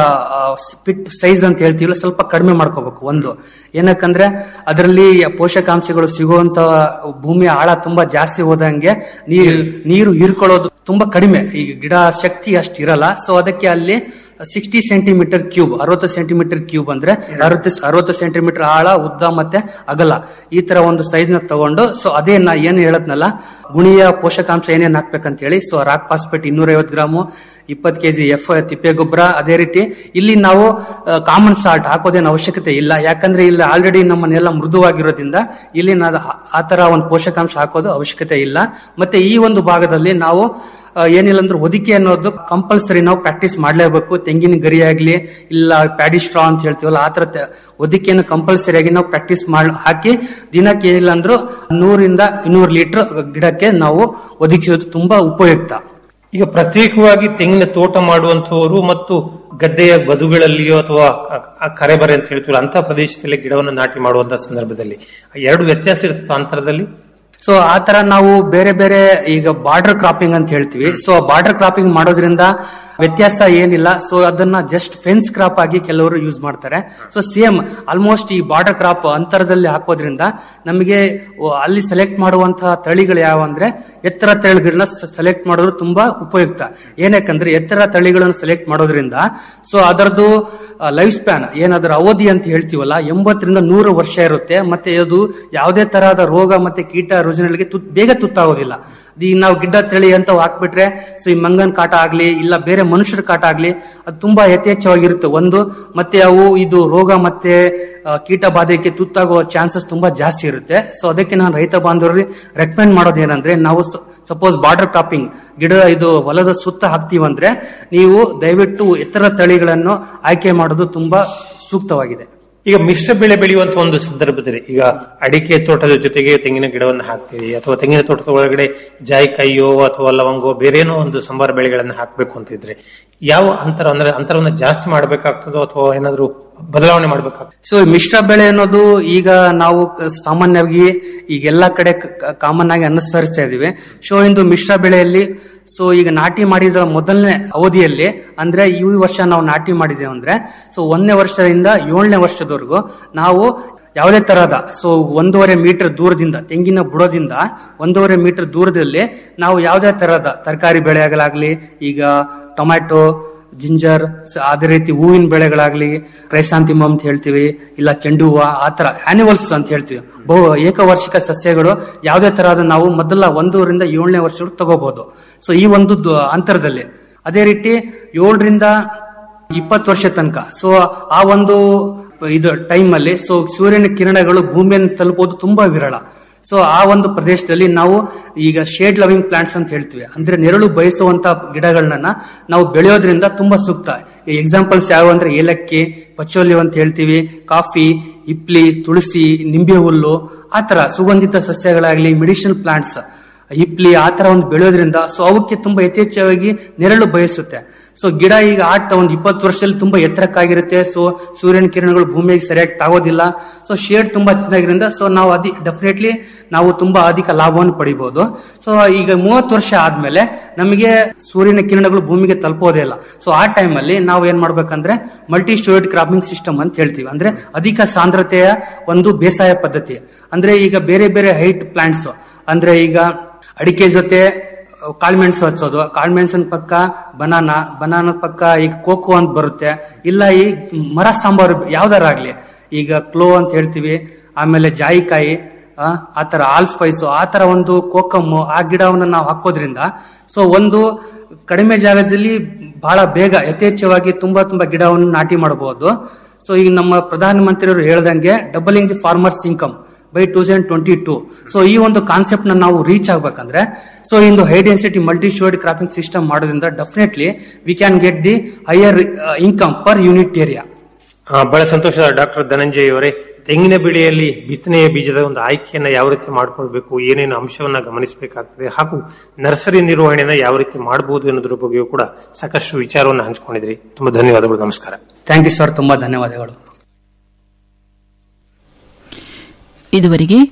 ಸ್ಪಿಟ್ ಸೈಜ್ ಅಂತ ಹೇಳ್ತೀವಲ್ಲ ಸ್ವಲ್ಪ ಕಡಿಮೆ ಮಾಡ್ಕೋಬೇಕು ಒಂದು ಏನಕ್ಕಂದ್ರೆ ಅದರಲ್ಲಿ ಪೋಷಕಾಂಶಗಳು ಸಿಗುವಂತ ಭೂಮಿಯ ಆಳ ತುಂಬಾ ಜಾಸ್ತಿ ಹೋದಂಗೆ ನೀರು ನೀರು ಹೀರ್ಕೊಳ್ಳೋದು ತುಂಬಾ ಕಡಿಮೆ ಈಗ ಗಿಡ ಶಕ್ತಿ ಅಷ್ಟು ಇರಲ್ಲ ಸೊ ಅದಕ್ಕೆ ಅಲ್ಲಿ ಸಿಕ್ಸ್ಟಿ ಸೆಂಟಿಮೀಟರ್ ಕ್ಯೂಬ್ ಅರವತ್ತು ಸೆಂಟಿಮೀಟರ್ ಕ್ಯೂಬ್ ಅಂದ್ರೆ ಅರವತ್ತು ಅರವತ್ತು ಸೆಂಟಿಮೀಟರ್ ಆಳ ಉದ್ದ ಮತ್ತೆ ಅಗಲ ಈ ತರ ಒಂದು ಸೈಜ್ ನ ತಗೊಂಡು ಸೊ ಅದೇ ನಾ ಏನ್ ಹೇಳದ್ನಲ್ಲ ಗುಣಿಯ ಪೋಷಕಾಂಶ ಏನೇನ್ ಹಾಕ್ಬೇಕಂತ ಹೇಳಿ ಸೊ ರಾಕ್ ಫಾಸ್ಫೇಟ್ ಇನ್ನೂರ ಐವತ್ತು ಗ್ರಾಮು ಇಪ್ಪತ್ತು ಕೆಜಿ ಎಫ್ ತಿಪ್ಪೆ ಗೊಬ್ಬರ ಅದೇ ರೀತಿ ಇಲ್ಲಿ ನಾವು ಕಾಮನ್ ಸಾಲ್ಟ್ ಹಾಕೋದೇನು ಅವಶ್ಯಕತೆ ಇಲ್ಲ ಯಾಕಂದ್ರೆ ಇಲ್ಲಿ ಆಲ್ರೆಡಿ ನಮ್ಮನ್ನೆಲ್ಲ ಮೃದುವಾಗಿರೋದ್ರಿಂದ ಇಲ್ಲಿ ನಾವು ಆ- ಆ ತರ ಒಂದು ಪೋಷಕಾಂಶ ಹಾಕೋದು ಅವಶ್ಯಕತೆ ಇಲ್ಲ ಮತ್ತೆ ಈ ಒಂದು ಭಾಗದಲ್ಲಿ ನಾವು ಆ, ಏನಿಲ್ಲ ಅಂದ್ರೆ ಒದಿಕೆ ಅನ್ನೋದು ಕಂಪಲ್ಸರಿ ನಾವು ಪ್ರಾಕ್ಟೀಸ್ ಮಾಡ್ಲೇಬೇಕು ತೆಂಗಿನ ಗರಿ ಆಗ್ಲಿ ಇಲ್ಲ ಪ್ಯಾಡಿ ಸ್ಟ್ರಾ ಅಂತ ಹೇಳ್ತೀವಲ್ಲ ಆ ತರ ತೆ- ಒದಿಕೆಯನ್ನು ಕಂಪಲ್ಸರಿ ಆಗಿ ನಾವು ಪ್ರಾಕ್ಟೀಸ್ ಮಾಡಿ ಹಾಕಿ ದಿನಕ್ಕೆ ಏನಿಲ್ಲ ಅಂದ್ರೂ ನೂರಿಂದ ಇನ್ನೂರು ಲೀಟರ್ ಗಿಡಕ್ಕೆ ನಾವು ಒದಗಿಸೋದು ತುಂಬಾ ಉಪಯುಕ್ತ ಈಗ ಪ್ರತ್ಯೇಕವಾಗಿ ತೆಂಗಿನ ತೋಟ ಮಾಡುವಂತವರು ಮತ್ತು ಗದ್ದೆಯ ಬದುಗಳಲ್ಲಿಯೋ ಅಥವಾ ಆ- ಆ ಕರೆಬರೆ ಅಂತ ಹೇಳ್ತೀವಲ್ಲ ಅಂತ ಪ್ರದೇಶದಲ್ಲಿ ಗಿಡವನ್ನು ನಾಟಿ ಮಾಡುವಂತ ಸಂದರ್ಭದಲ್ಲಿ ಆ ಎರಡು ವ್ಯತ್ಯಾಸ ಇರ್ತದೆ ಅಂತರದಲ್ಲಿ ಸೊ ಆ ತರ ನಾವು ಬೇರೆ ಬೇರೆ ಈಗ ಬಾರ್ಡರ್ ಕ್ರಾಪಿಂಗ್ ಅಂತ ಹೇಳ್ತೀವಿ ಸೊ ಬಾರ್ಡರ್ ಕ್ರಾಪಿಂಗ್ ಮಾಡೋದ್ರಿಂದ ವ್ಯತ್ಯಾಸ ಏನಿಲ್ಲ ಸೊ ಅದನ್ನ ಜಸ್ಟ್ ಫೆನ್ಸ್ ಕ್ರಾಪ್ ಆಗಿ ಕೆಲವರು ಯೂಸ್ ಮಾಡ್ತಾರೆ ಸೊ ಸೇಮ್ ಆಲ್ಮೋಸ್ಟ್ ಈ ಬಾರ್ಡರ್ ಕ್ರಾಪ್ ಅಂತರದಲ್ಲಿ ಹಾಕೋದ್ರಿಂದ ನಮಗೆ ಓ, ಅಲ್ಲಿ ಸೆಲೆಕ್ಟ್ ಮಾಡುವಂತಹ ತಳಿಗಳು ಯಾವ ಅಂದ್ರೆ ಎತ್ತರ ತಳಿಗಳನ್ನ ಸೆಲೆಕ್ಟ್ ಮಾಡೋದು ತುಂಬಾ ಉಪಯುಕ್ತ ಏನಕ್ಕಂದ್ರೆ ಎತ್ತರ ತಳಿಗಳನ್ನು ಸೆಲೆಕ್ಟ್ ಮಾಡೋದ್ರಿಂದ ಸೊ ಅದರದ್ದು ಲೈಫ್ ಸ್ಪ್ಯಾನ್ ಏನದರ ಅವಧಿ ಅಂತ ಹೇಳ್ತೀವಲ್ಲ ಎಂಬತ್ತರಿಂದ ನೂರು ವರ್ಷ ಇರುತ್ತೆ ಮತ್ತೆ ಅದು ಯಾವುದೇ ತರಹದ ರೋಗ ಮತ್ತೆ ಕೀಟ ರುಜಿನಗಳಿಗೆ ತುತ್ ಬೇಗ ತುತ್ತಾಗೋದಿಲ್ಲ ಈ ನಾವು ಗಿಡ್ಡ ತಳಿ ಅಂತ ಹಾಕ್ಬಿಟ್ರೆ ಸೊ ಈ ಮಂಗನ್ ಕಾಟ ಆಗ್ಲಿ ಇಲ್ಲ ಬೇರೆ ಮನುಷ್ಯರ ಕಾಟ ಆಗ್ಲಿ ಅದು ತುಂಬಾ ಯಥೇಚ್ಛವಾಗಿರುತ್ತೆ ಒಂದು ಮತ್ತೆ ಅವು ಇದು ರೋಗ ಮತ್ತೆ ಆ, ಕೀಟ ಬಾಧೆಗೆ ತುತ್ತಾಗುವ ಚಾನ್ಸಸ್ ತುಂಬಾ ಜಾಸ್ತಿ ಇರುತ್ತೆ ಸೊ ಅದಕ್ಕೆ ನಾನು ರೈತ ಬಾಂಧವರಿಗೆ ರೆಕಮೆಂಡ್ ಮಾಡೋದು ಏನಂದ್ರೆ ನಾವು ಸಪೋಸ್ ಬಾರ್ಡರ್ ಕ್ರಾಪಿಂಗ್ ಗಿಡ ಇದು ಹೊಲದ ಸುತ್ತ ಹಾಕ್ತೀವಂದ್ರೆ ನೀವು ದಯವಿಟ್ಟು ಎತ್ತರ ತಳಿಗಳನ್ನು ಆಯ್ಕೆ ಮಾಡೋದು ತುಂಬಾ ಸೂಕ್ತವಾಗಿದೆ ಈಗ ಮಿಶ್ರ ಬೆಳೆ ಬೆಳೆಯುವಂತ ಒಂದು ಸಂದರ್ಭದಲ್ಲಿ ಈಗ ಅಡಿಕೆ ತೋಟದ ಜೊತೆಗೆ ತೆಂಗಿನ ಗಿಡವನ್ನು ಹಾಕ್ತೀವಿ ಅಥವಾ ತೆಂಗಿನ ತೋಟದ ಒಳಗಡೆ ಜಾಯಿಕಾಯಿಯೋ ಅಥವಾ ಲವಂಗೋ ಬೇರೇನೋ ಒಂದು ಸಂಬಾರ ಬೆಳೆಗಳನ್ನು ಹಾಕಬೇಕು ಅಂತಿದ್ರೆ ಯಾವ ಅಂತರ ಅಂದ್ರೆ ಅಂತರವನ್ನು ಜಾಸ್ತಿ ಮಾಡಬೇಕಾಗ್ತದೋ ಅಥವಾ ಏನಾದ್ರೂ ಬದಲಾವಣೆ ಮಾಡಬೇಕಾಗ್ತದೆ ಸೊ ಮಿಶ್ರ ಬೆಳೆ ಅನ್ನೋದು ಈಗ ನಾವು ಕ- ಸಾಮಾನ್ಯವಾಗಿ ಈಗ ಎಲ್ಲಾ ಕಡೆ ಕಾಮನ್ ಆಗಿ ಅನುಸರಿಸ್ತಾ ಇದೀವಿ ಸೊ ಇಂದು ಮಿಶ್ರ ಬೆಳೆಯಲ್ಲಿ ಸೊ ಈಗ ನಾಟಿ ಮಾಡಿದ ಮೊದಲನೇ ಅವಧಿಯಲ್ಲಿ ಅಂದ್ರೆ ಈ ವರ್ಷ ನಾವು ನಾಟಿ ಮಾಡಿದ್ದೇವೆ ಅಂದ್ರೆ ಸೊ ಒಂದನೇ ವರ್ಷದಿಂದ ಏಳನೇ ವರ್ಷದವರೆಗೂ ನಾವು ಯಾವುದೇ ತರಹದ ಸೊ ಒಂದೂವರೆ ಮೀಟರ್ ದೂರದಿಂದ ತೆಂಗಿನ ಬುಡದಿಂದ ಒಂದೂವರೆ ಮೀಟರ್ ದೂರದಲ್ಲಿ ನಾವು ಯಾವುದೇ ತರಹದ ತರಕಾರಿ ಬೆಳೆಗಳಾಗ್ಲಿ ಈಗ ಟೊಮ್ಯಾಟೊ ಜಿಂಜರ್ ಸ- ಅದೇ ರೀತಿ ಹೂವಿನ ಬೆಳೆಗಳಾಗ್ಲಿ ಕ್ರೈಸಾಂತಿಮ ಅಂತ ಹೇಳ್ತೀವಿ ಇಲ್ಲ ಚೆಂಡು ಹೂವ ಆ ತರ ಆನಿವಲ್ಸ್ ಅಂತ ಹೇಳ್ತೀವಿ ಬಹು ಏಕವಾರ್ಷಿಕ ಸಸ್ಯಗಳು ಯಾವುದೇ ತರಹದ ನಾವು ಮೊದಲ ಒಂದೂರಿಂದ ಏಳನೇ ವರ್ಷ ತಗೋಬಹುದು ಸೊ ಈ ಒಂದು ದು- ಅಂತರದಲ್ಲಿ ಅದೇ ರೀತಿ ಏಳರಿಂದ ಇಪ್ಪತ್ತು ವರ್ಷ ತನಕ ಸೊ ಆ ಒಂದು ಇದು ಟೈಮ್ ಅಲ್ಲಿ ಸೊ ಸೂರ್ಯನ ಕಿರಣಗಳು ಭೂಮಿಯನ್ನು ತಲುಪೋದು ತುಂಬಾ ವಿರಳ ಸೊ ಆ ಒಂದು ಪ್ರದೇಶದಲ್ಲಿ ನಾವು ಈಗ ಶೇಡ್ ಲವಿಂಗ್ ಪ್ಲಾಂಟ್ಸ್ ಅಂತ ಹೇಳ್ತೀವಿ ಅಂದ್ರೆ ನೆರಳು ಬಯಸುವಂತ ಗಿಡಗಳನ್ನ ನಾವು ಬೆಳೆಯೋದ್ರಿಂದ ತುಂಬಾ ಸೂಕ್ತ ಎಕ್ಸಾಂಪಲ್ಸ್ ಯಾವ ಅಂದ್ರೆ ಏಲಕ್ಕಿ ಪಚೋಲಿ ಅಂತ ಹೇಳ್ತೀವಿ ಕಾಫಿ ಇಪ್ಲಿ ತುಳಸಿ ನಿಂಬೆ ಹುಲ್ಲು ಆತರ ಸುಗಂಧಿತ ಸಸ್ಯಗಳಾಗ್ಲಿ ಮೆಡಿಸಿನಲ್ ಪ್ಲಾಂಟ್ಸ್ ಹಿಪ್ಲಿ ಆ ತರ ಒಂದು ಬೆಳೆಯೋದ್ರಿಂದ ಸೊ ಅವಕ್ಕೆ ತುಂಬಾ ಯಥೇಚ್ಛವಾಗಿ ನೆರಳು ಬಯಸುತ್ತೆ ಸೊ ಗಿಡ ಈಗ ಆಟ ಒಂದು ಇಪ್ಪತ್ತು ವರ್ಷದಲ್ಲಿ ತುಂಬಾ ಎತ್ತರಕ್ಕಾಗಿರುತ್ತೆ ಸೊ ಸೂರ್ಯನ ಕಿರಣಗಳು ಭೂಮಿಗೆ ಸರಿಯಾಗಿ ತಾಗೋದಿಲ್ಲ ಸೊ ಶೇಡ್ ತುಂಬಾ ಚೆನ್ನಾಗಿರೋದ್ರಿಂದ ಸೊ ನಾವು ಅದಿ ಡೆಫಿನೆಟ್ಲಿ ನಾವು ತುಂಬಾ ಅಧಿಕ ಲಾಭವನ್ನು ಪಡಿಬಹುದು ಸೊ ಈಗ ಮೂವತ್ತು ವರ್ಷ ಆದ್ಮೇಲೆ ನಮಗೆ ಸೂರ್ಯನ ಕಿರಣಗಳು ಭೂಮಿಗೆ ತಲುಪೋದೇ ಇಲ್ಲ ಸೊ ಆ ಟೈಮ್ ಅಲ್ಲಿ ನಾವು ಏನ್ ಮಾಡ್ಬೇಕಂದ್ರೆ ಮಲ್ಟಿ ಸ್ಟೋರೇಜ್ ಕ್ರಾಪಿಂಗ್ ಸಿಸ್ಟಮ್ ಅಂತ ಹೇಳ್ತೀವಿ ಅಂದ್ರೆ ಅಧಿಕ ಸಾಂದ್ರತೆಯ ಒಂದು ಬೇಸಾಯ ಪದ್ಧತಿ ಅಂದ್ರೆ ಈಗ ಬೇರೆ ಬೇರೆ ಹೈಟ್ ಪ್ಲಾಂಟ್ಸ್ ಅಂದ್ರೆ ಈಗ ಅಡಿಕೆ ಜೊತೆ ಕಾಳ್ಮೆಣಸು ಹಚ್ಚೋದು ಕಾಳ್ಮೆಣಸಿನ ಪಕ್ಕ ಬನಾನ ಬನಾನ ಪಕ್ಕ ಈಗ ಕೋಕೋ ಅಂತ ಬರುತ್ತೆ ಇಲ್ಲ ಈ ಮರ ಸಾಂಬಾರು ಯಾವ್ದಾರ ಆಗ್ಲಿ ಈಗ ಕ್ಲೋ ಅಂತ ಹೇಳ್ತೀವಿ ಆಮೇಲೆ ಜಾಯಿಕಾಯಿ ಆ, ಆ ತರ ಆಲ್ ಸ್ಪೈಸು ಆ ತರ ಒಂದು ಕೋಕಮ್ಮು ಆ ಗಿಡವನ್ನು ನಾವು ಹಾಕೋದ್ರಿಂದ ಸೊ ಒಂದು ಕಡಿಮೆ ಜಾಗದಲ್ಲಿ ಬಹಳ ಬೇಗ ಯಥೇಚ್ಛವಾಗಿ ತುಂಬಾ ತುಂಬಾ ಗಿಡವನ್ನು ನಾಟಿ ಮಾಡಬಹುದು ಸೊ ಈಗ ನಮ್ಮ ಪ್ರಧಾನಮಂತ್ರಿಯವರು ಹೇಳ್ದಂಗೆ doubling the farmers income by two thousand twenty two so ಈ ಒಂದು ಕಾನ್ಸೆಪ್ಟ್ ನ ನಾವು ರೀಚ್ ಆಗ್ಬೇಕಂದ್ರೆ ಸೊ ಇಂದು high density multi storeyed cropping system ಮಾಡೋದ್ರಿಂದ definitely we can get the higher income per unit area ಆ, ಬಹಳ ಸಂತೋಷ ಡಾಕ್ಟರ್ ಧನಂಜಯ್ ಅವರೇ ತೆಂಗಿನ ಬೆಳೆಯಲ್ಲಿ ಬಿತ್ತನೆಯ ಬೀಜದ ಒಂದು ಆಯ್ಕೆಯನ್ನ ಯಾವ ರೀತಿ ಮಾಡ್ಕೊಳ್ಬೇಕು ಏನೇನು ಅಂಶವನ್ನ ಗಮನಿಸಬೇಕಾಗ್ತದೆ ಹಾಗೂ ನರ್ಸರಿ ನಿರ್ವಹಣೆಯನ್ನ ಯಾವ ರೀತಿ ಮಾಡಬಹುದು ಅನ್ನೋದ್ರ ಬಗ್ಗೆಯೂ ಕೂಡ ಸಾಕಷ್ಟು ವಿಚಾರವನ್ನು ಹಂಚಿಕೊಂಡಿದ್ರಿ ತುಂಬಾ ಧನ್ಯವಾದಗಳು ನಮಸ್ಕಾರ ಥ್ಯಾಂಕ್ ಯು ಸರ್ ತುಂಬಾ ಧನ್ಯವಾದಗಳು ಇದುವರೆಗೆ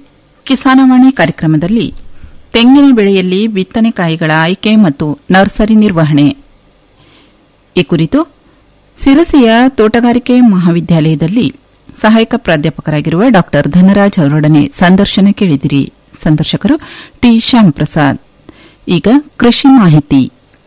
ಕಿಸಾನವಾಣಿ ಕಾರ್ಯಕ್ರಮದಲ್ಲಿ ತೆಂಗಿನ ಬೆಳೆಯಲ್ಲಿ ಬಿತ್ತನೆಕಾಯಿಗಳ ಆಯ್ಕೆ ಮತ್ತು ನರ್ಸರಿ ನಿರ್ವಹಣೆ ಈ ಕುರಿತು ಸಿರಸಿಯ ತೋಟಗಾರಿಕೆ ಮಹಾವಿದ್ಯಾಲಯದಲ್ಲಿ ಸಹಾಯಕ ಪ್ರಾಧ್ಯಾಪಕರಾಗಿರುವ ಡಾ ಧನರಾಜ್ ಅವರೊಡನೆ ಸಂದರ್ಶನ ಕೇಳಿದಿರಿ ಸಂದರ್ಶಕರು ಟಿ ಶ್ಯಾಮಪ್ರಸಾದ್ ಈಗ ಕೃಷಿ ಮಾಹಿತಿ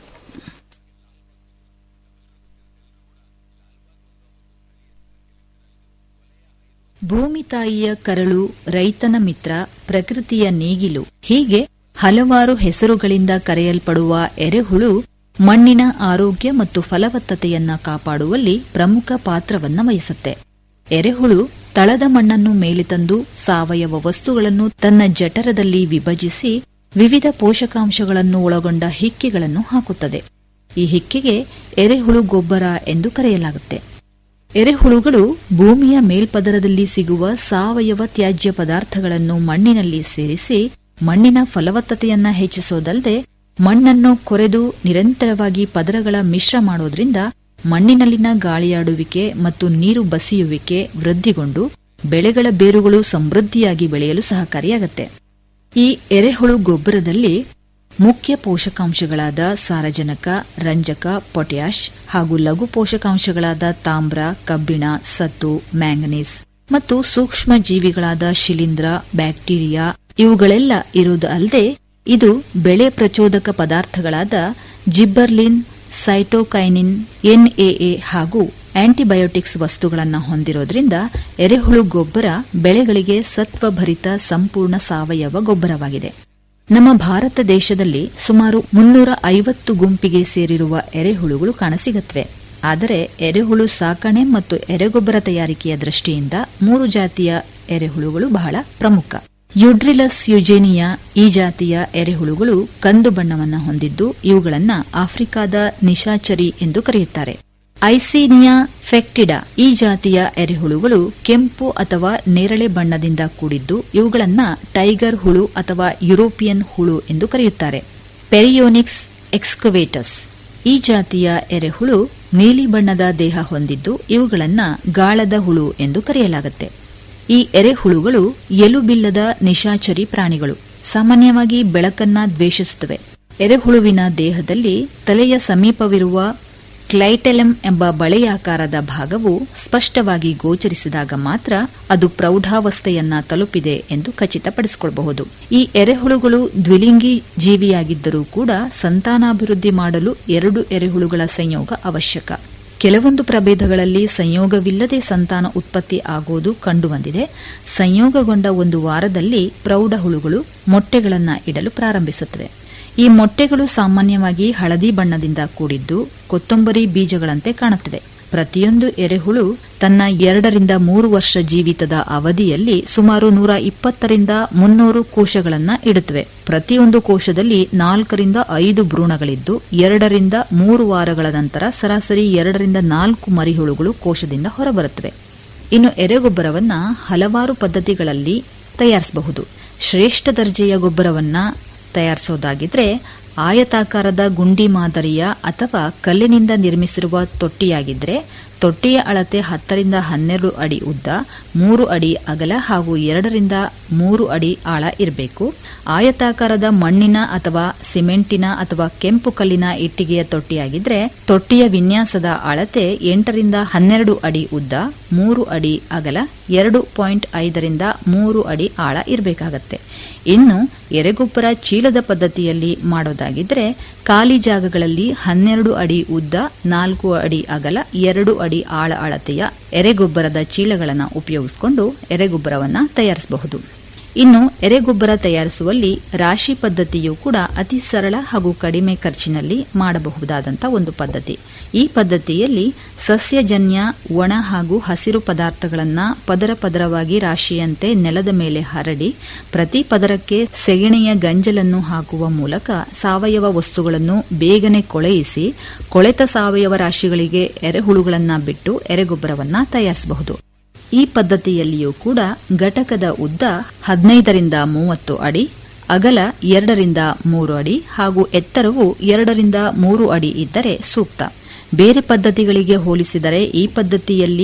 ಭೂಮಿ ತಾಯಿಯ ಕರಳು ರೈತನ ಮಿತ್ರ ಪ್ರಕೃತಿಯ ನೇಗಿಲು ಹೀಗೆ ಹಲವಾರು ಹೆಸರುಗಳಿಂದ ಕರೆಯಲ್ಪಡುವ ಎರೆಹುಳು ಮಣ್ಣಿನ ಆರೋಗ್ಯ ಮತ್ತು ಫಲವತ್ತತೆಯನ್ನ ಕಾಪಾಡುವಲ್ಲಿ ಪ್ರಮುಖ ಪಾತ್ರವನ್ನ ವಹಿಸುತ್ತೆ ಎರೆಹುಳು ತಳದ ಮಣ್ಣನ್ನು ಮೇಲೆ ತಂದು ಸಾವಯವ ವಸ್ತುಗಳನ್ನು ತನ್ನ ಜಠರದಲ್ಲಿ ವಿಭಜಿಸಿ ವಿವಿಧ ಪೋಷಕಾಂಶಗಳನ್ನು ಒಳಗೊಂಡ ಹಿಕ್ಕೆಗಳನ್ನು ಹಾಕುತ್ತದೆ ಈ ಹಿಕ್ಕೆಗೆ ಎರೆಹುಳು ಗೊಬ್ಬರ ಎಂದು ಕರೆಯಲಾಗುತ್ತೆ ಎರೆಹುಳುಗಳು ಭೂಮಿಯ ಮೇಲ್ಪದರದಲ್ಲಿ ಸಿಗುವ ಸಾವಯವ ತ್ಯಾಜ್ಯ ಪದಾರ್ಥಗಳನ್ನು ಮಣ್ಣಿನಲ್ಲಿ ಸೇರಿಸಿ ಮಣ್ಣಿನ ಫಲವತ್ತತೆಯನ್ನ ಹೆಚ್ಚಿಸೋದಲ್ಲದೆ ಮಣ್ಣನ್ನು ಕೊರೆದು ನಿರಂತರವಾಗಿ ಪದರಗಳ ಮಿಶ್ರ ಮಾಡೋದ್ರಿಂದ ಮಣ್ಣಿನಲ್ಲಿನ ಗಾಳಿಯಾಡುವಿಕೆ ಮತ್ತು ನೀರು ಬಸಿಯುವಿಕೆ ವೃದ್ಧಿಗೊಂಡು ಬೆಳೆಗಳ ಬೇರುಗಳು ಸಮೃದ್ಧಿಯಾಗಿ ಬೆಳೆಯಲು ಸಹಕಾರಿಯಾಗುತ್ತೆ ಈ ಎರೆಹುಳು ಗೊಬ್ಬರದಲ್ಲಿ ಮುಖ್ಯ ಪೋಷಕಾಂಶಗಳಾದ ಸಾರಜನಕ ರಂಜಕ ಪೊಟ್ಯಾಷ್ ಹಾಗೂ ಲಘು ಪೋಷಕಾಂಶಗಳಾದ ತಾಮ್ರ ಕಬ್ಬಿಣ ಸತ್ತು ಮ್ಯಾಂಗನೀಸ್ ಮತ್ತು ಸೂಕ್ಷ್ಮ ಜೀವಿಗಳಾದ ಶಿಲೀಂಧ್ರ ಬ್ಯಾಕ್ಟೀರಿಯಾ ಇವುಗಳೆಲ್ಲ ಇರುವುದು ಅಲ್ಲದೆ ಇದು ಬೆಳೆ ಪ್ರಚೋದಕ ಪದಾರ್ಥಗಳಾದ ಜಿಬ್ಬರ್ಲಿನ್ ಸೈಟೋಕೈನಿನ್ ಎನ್ಎಎ ಹಾಗೂ ಆಂಟಿಬಯೋಟಿಕ್ಸ್ ವಸ್ತುಗಳನ್ನು ಹೊಂದಿರೋದ್ರಿಂದ ಎರೆಹುಳು ಗೊಬ್ಬರ ಬೆಳೆಗಳಿಗೆ ಸತ್ವಭರಿತ ಸಂಪೂರ್ಣ ಸಾವಯವ ಗೊಬ್ಬರವಾಗಿದೆ ನಮ್ಮ ಭಾರತ ದೇಶದಲ್ಲಿ ಸುಮಾರು ಮುನ್ನೂರ ಐವತ್ತು ಗುಂಪಿಗೆ ಸೇರಿರುವ ಎರೆಹುಳುಗಳು ಕಾಣಸಿಗುತ್ತವೆ ಆದರೆ ಎರೆಹುಳು ಸಾಕಣೆ ಮತ್ತು ಎರೆಗೊಬ್ಬರ ತಯಾರಿಕೆಯ ದೃಷ್ಟಿಯಿಂದ ಮೂರು ಜಾತಿಯ ಎರೆಹುಳುಗಳು ಬಹಳ ಪ್ರಮುಖ ಯುಡ್ರಿಲಸ್ ಯುಜೇನಿಯಾ ಈ ಜಾತಿಯ ಎರೆಹುಳುಗಳು ಕಂದು ಬಣ್ಣವನ್ನು ಹೊಂದಿದ್ದು ಇವುಗಳನ್ನ ಆಫ್ರಿಕಾದ ನಿಶಾಚರಿ ಎಂದು ಕರೆಯುತ್ತಾರೆ ಐಸೀನಿಯಾ ಫೆಕ್ಟಿಡಾ ಈ ಜಾತಿಯ ಎರೆಹುಳುಗಳು ಕೆಂಪು ಅಥವಾ ನೇರಳೆ ಬಣ್ಣದಿಂದ ಕೂಡಿದ್ದು ಇವುಗಳನ್ನ ಟೈಗರ್ ಹುಳು ಅಥವಾ ಯುರೋಪಿಯನ್ ಹುಳು ಎಂದು ಕರೆಯುತ್ತಾರೆ ಪೆರಿಯೋನಿಕ್ಸ್ ಎಕ್ಸ್ಕವೇಟಸ್ ಈ ಜಾತಿಯ ಎರೆಹುಳು ನೀಲಿ ಬಣ್ಣದ ದೇಹ ಹೊಂದಿದ್ದು ಇವುಗಳನ್ನ ಗಾಳದ ಹುಳು ಎಂದು ಕರೆಯಲಾಗುತ್ತೆ ಈ ಎರೆಹುಳುಗಳು ಎಲುಬಿಲ್ಲದ ನಿಶಾಚರಿ ಪ್ರಾಣಿಗಳು ಸಾಮಾನ್ಯವಾಗಿ ಬೆಳಕನ್ನ ದ್ವೇಷಿಸುತ್ತವೆ ಎರೆಹುಳುವಿನ ದೇಹದಲ್ಲಿ ತಲೆಯ ಸಮೀಪವಿರುವ ಕ್ಲೈಟೆಲಮ್ ಎಂಬ ಬಳೆಯಾಕಾರದ ಭಾಗವು ಸ್ಪಷ್ಟವಾಗಿ ಗೋಚರಿಸಿದಾಗ ಮಾತ್ರ ಅದು ಪ್ರೌಢಾವಸ್ಥೆಯನ್ನ ತಲುಪಿದೆ ಎಂದು ಖಚಿತಪಡಿಸಿಕೊಳ್ಳಬಹುದು ಈ ಎರೆಹುಳುಗಳು ದ್ವಿಲಿಂಗಿ ಜೀವಿಯಾಗಿದ್ದರೂ ಕೂಡ ಸಂತಾನಾಭಿವೃದ್ಧಿ ಮಾಡಲು ಎರಡು ಎರೆಹುಳುಗಳ ಸಂಯೋಗ ಅವಶ್ಯಕ ಕೆಲವೊಂದು ಪ್ರಭೇದಗಳಲ್ಲಿ ಸಂಯೋಗವಿಲ್ಲದೆ ಸಂತಾನ ಉತ್ಪತ್ತಿ ಆಗುವುದು ಕಂಡುಬಂದಿದೆ ಸಂಯೋಗಗೊಂಡ ಒಂದು ವಾರದಲ್ಲಿ ಪ್ರೌಢ ಹುಳುಗಳು ಮೊಟ್ಟೆಗಳನ್ನು ಇಡಲು ಪ್ರಾರಂಭಿಸುತ್ತವೆ ಈ ಮೊಟ್ಟೆಗಳು ಸಾಮಾನ್ಯವಾಗಿ ಹಳದಿ ಬಣ್ಣದಿಂದ ಕೂಡಿದ್ದು ಕೊತ್ತಂಬರಿ ಬೀಜಗಳಂತೆ ಕಾಣುತ್ತವೆ ಪ್ರತಿಯೊಂದು ಎರೆಹುಳು ತನ್ನ ಎರಡರಿಂದ ಮೂರು ವರ್ಷ ಜೀವಿತದ ಅವಧಿಯಲ್ಲಿ ಸುಮಾರು ನೂರ ಇಪ್ಪತ್ತರಿಂದ ಮುನ್ನೂರು ಕೋಶಗಳನ್ನು ಇಡುತ್ತವೆ ಪ್ರತಿಯೊಂದು ಕೋಶದಲ್ಲಿ ನಾಲ್ಕರಿಂದ ಐದು ಭ್ರೂಣಗಳಿದ್ದು ಎರಡರಿಂದ ಮೂರು ವಾರಗಳ ನಂತರ ಸರಾಸರಿ ಎರಡರಿಂದ ನಾಲ್ಕು ಮರಿಹುಳುಗಳು ಕೋಶದಿಂದ ಹೊರಬರುತ್ತವೆ ಇನ್ನು ಎರೆಗೊಬ್ಬರವನ್ನ ಹಲವಾರು ಪದ್ಧತಿಗಳಲ್ಲಿ ತಯಾರಿಸಬಹುದು ಶ್ರೇಷ್ಠ ದರ್ಜೆಯ ಗೊಬ್ಬರವನ್ನ ತಯಾರಿಸೋದಾಗಿದ್ರೆ ಆಯತಾಕಾರದ ಗುಂಡಿ ಮಾದರಿಯ ಅಥವಾ ಕಲ್ಲಿನಿಂದ ನಿರ್ಮಿಸಿರುವ ತೊಟ್ಟಿಯಾಗಿದ್ರೆ ತೊಟ್ಟಿಯ ಅಳತೆ ಹತ್ತರಿಂದ ಹನ್ನೆರಡು ಅಡಿ ಉದ್ದ ಮೂರು ಅಡಿ ಅಗಲ ಹಾಗೂ ಎರಡರಿಂದ ಮೂರು ಅಡಿ ಆಳ ಇರಬೇಕು ಆಯತಾಕಾರದ ಮಣ್ಣಿನ ಅಥವಾ ಸಿಮೆಂಟಿನ ಅಥವಾ ಕೆಂಪು ಕಲ್ಲಿನ ಇಟ್ಟಿಗೆಯ ತೊಟ್ಟಿಯಾಗಿದ್ರೆ ತೊಟ್ಟಿಯ ವಿನ್ಯಾಸದ ಅಳತೆ ಎಂಟರಿಂದ ಹನ್ನೆರಡು ಅಡಿ ಉದ್ದ ಮೂರು ಅಡಿ ಅಗಲ ಎರಡು ಪಾಯಿಂಟ್ ಐದರಿಂದ ಮೂರು ಅಡಿ ಆಳ ಇರಬೇಕಾಗತ್ತೆ ಇನ್ನು ಎರೆಗೊಬ್ಬರ ಚೀಲದ ಪದ್ಧತಿಯಲ್ಲಿ ಮಾಡೋದಾಗಿದ್ರೆ ಖಾಲಿ ಜಾಗಗಳಲ್ಲಿ ಹನ್ನೆರಡು ಅಡಿ ಉದ್ದ ನಾಲ್ಕು ಅಡಿ ಅಗಲ ಎರಡು ಅಡಿ ಆಳ ಅಳತೆಯ ಎರೆಗೊಬ್ಬರದ ಚೀಲಗಳನ್ನು ಉಪಯೋಗಿಸಿಕೊಂಡು ಎರೆಗೊಬ್ಬರವನ್ನ ತಯಾರಿಸಬಹುದು ಇನ್ನು ಎರೆಗೊಬ್ಬರ ತಯಾರಿಸುವಲ್ಲಿ ರಾಶಿ ಪದ್ಧತಿಯು ಕೂಡ ಅತಿ ಸರಳ ಹಾಗೂ ಕಡಿಮೆ ಖರ್ಚಿನಲ್ಲಿ ಮಾಡಬಹುದಾದಂತಹ ಒಂದು ಪದ್ಧತಿ ಈ ಪದ್ಧತಿಯಲ್ಲಿ ಸಸ್ಯಜನ್ಯ ಒಣ ಹಾಗೂ ಹಸಿರು ಪದಾರ್ಥಗಳನ್ನು ಪದರ ಪದರವಾಗಿ ರಾಶಿಯಂತೆ ನೆಲದ ಮೇಲೆ ಹರಡಿ ಪ್ರತಿ ಪದರಕ್ಕೆ ಸೆಗಣೆಯ ಗಂಜಲನ್ನು ಹಾಕುವ ಮೂಲಕ ಸಾವಯವ ವಸ್ತುಗಳನ್ನು ಬೇಗನೆ ಕೊಳೆಯಿಸಿ ಕೊಳೆತ ಸಾವಯವ ರಾಶಿಗಳಿಗೆ ಎರೆಹುಳುಗಳನ್ನು ಬಿಟ್ಟು ಎರೆಗೊಬ್ಬರವನ್ನ ತಯಾರಿಸಬಹುದು ಈ ಪದ್ಧತಿಯಲ್ಲಿಯೂ ಕೂಡ ಘಟಕದ ಉದ್ದ ಹದಿನೈದರಿಂದ ಮೂವತ್ತು ಅಡಿ ಅಗಲ ಎರಡರಿಂದ ಮೂರು ಅಡಿ ಹಾಗೂ ಎತ್ತರವು ಎರಡರಿಂದ ಮೂರು ಅಡಿ ಇದ್ದರೆ ಸೂಕ್ತ ಬೇರೆ ಪದ್ಧತಿಗಳಿಗೆ ಹೋಲಿಸಿದರೆ ಈ ಪದ್ಧತಿಯಲ್ಲಿ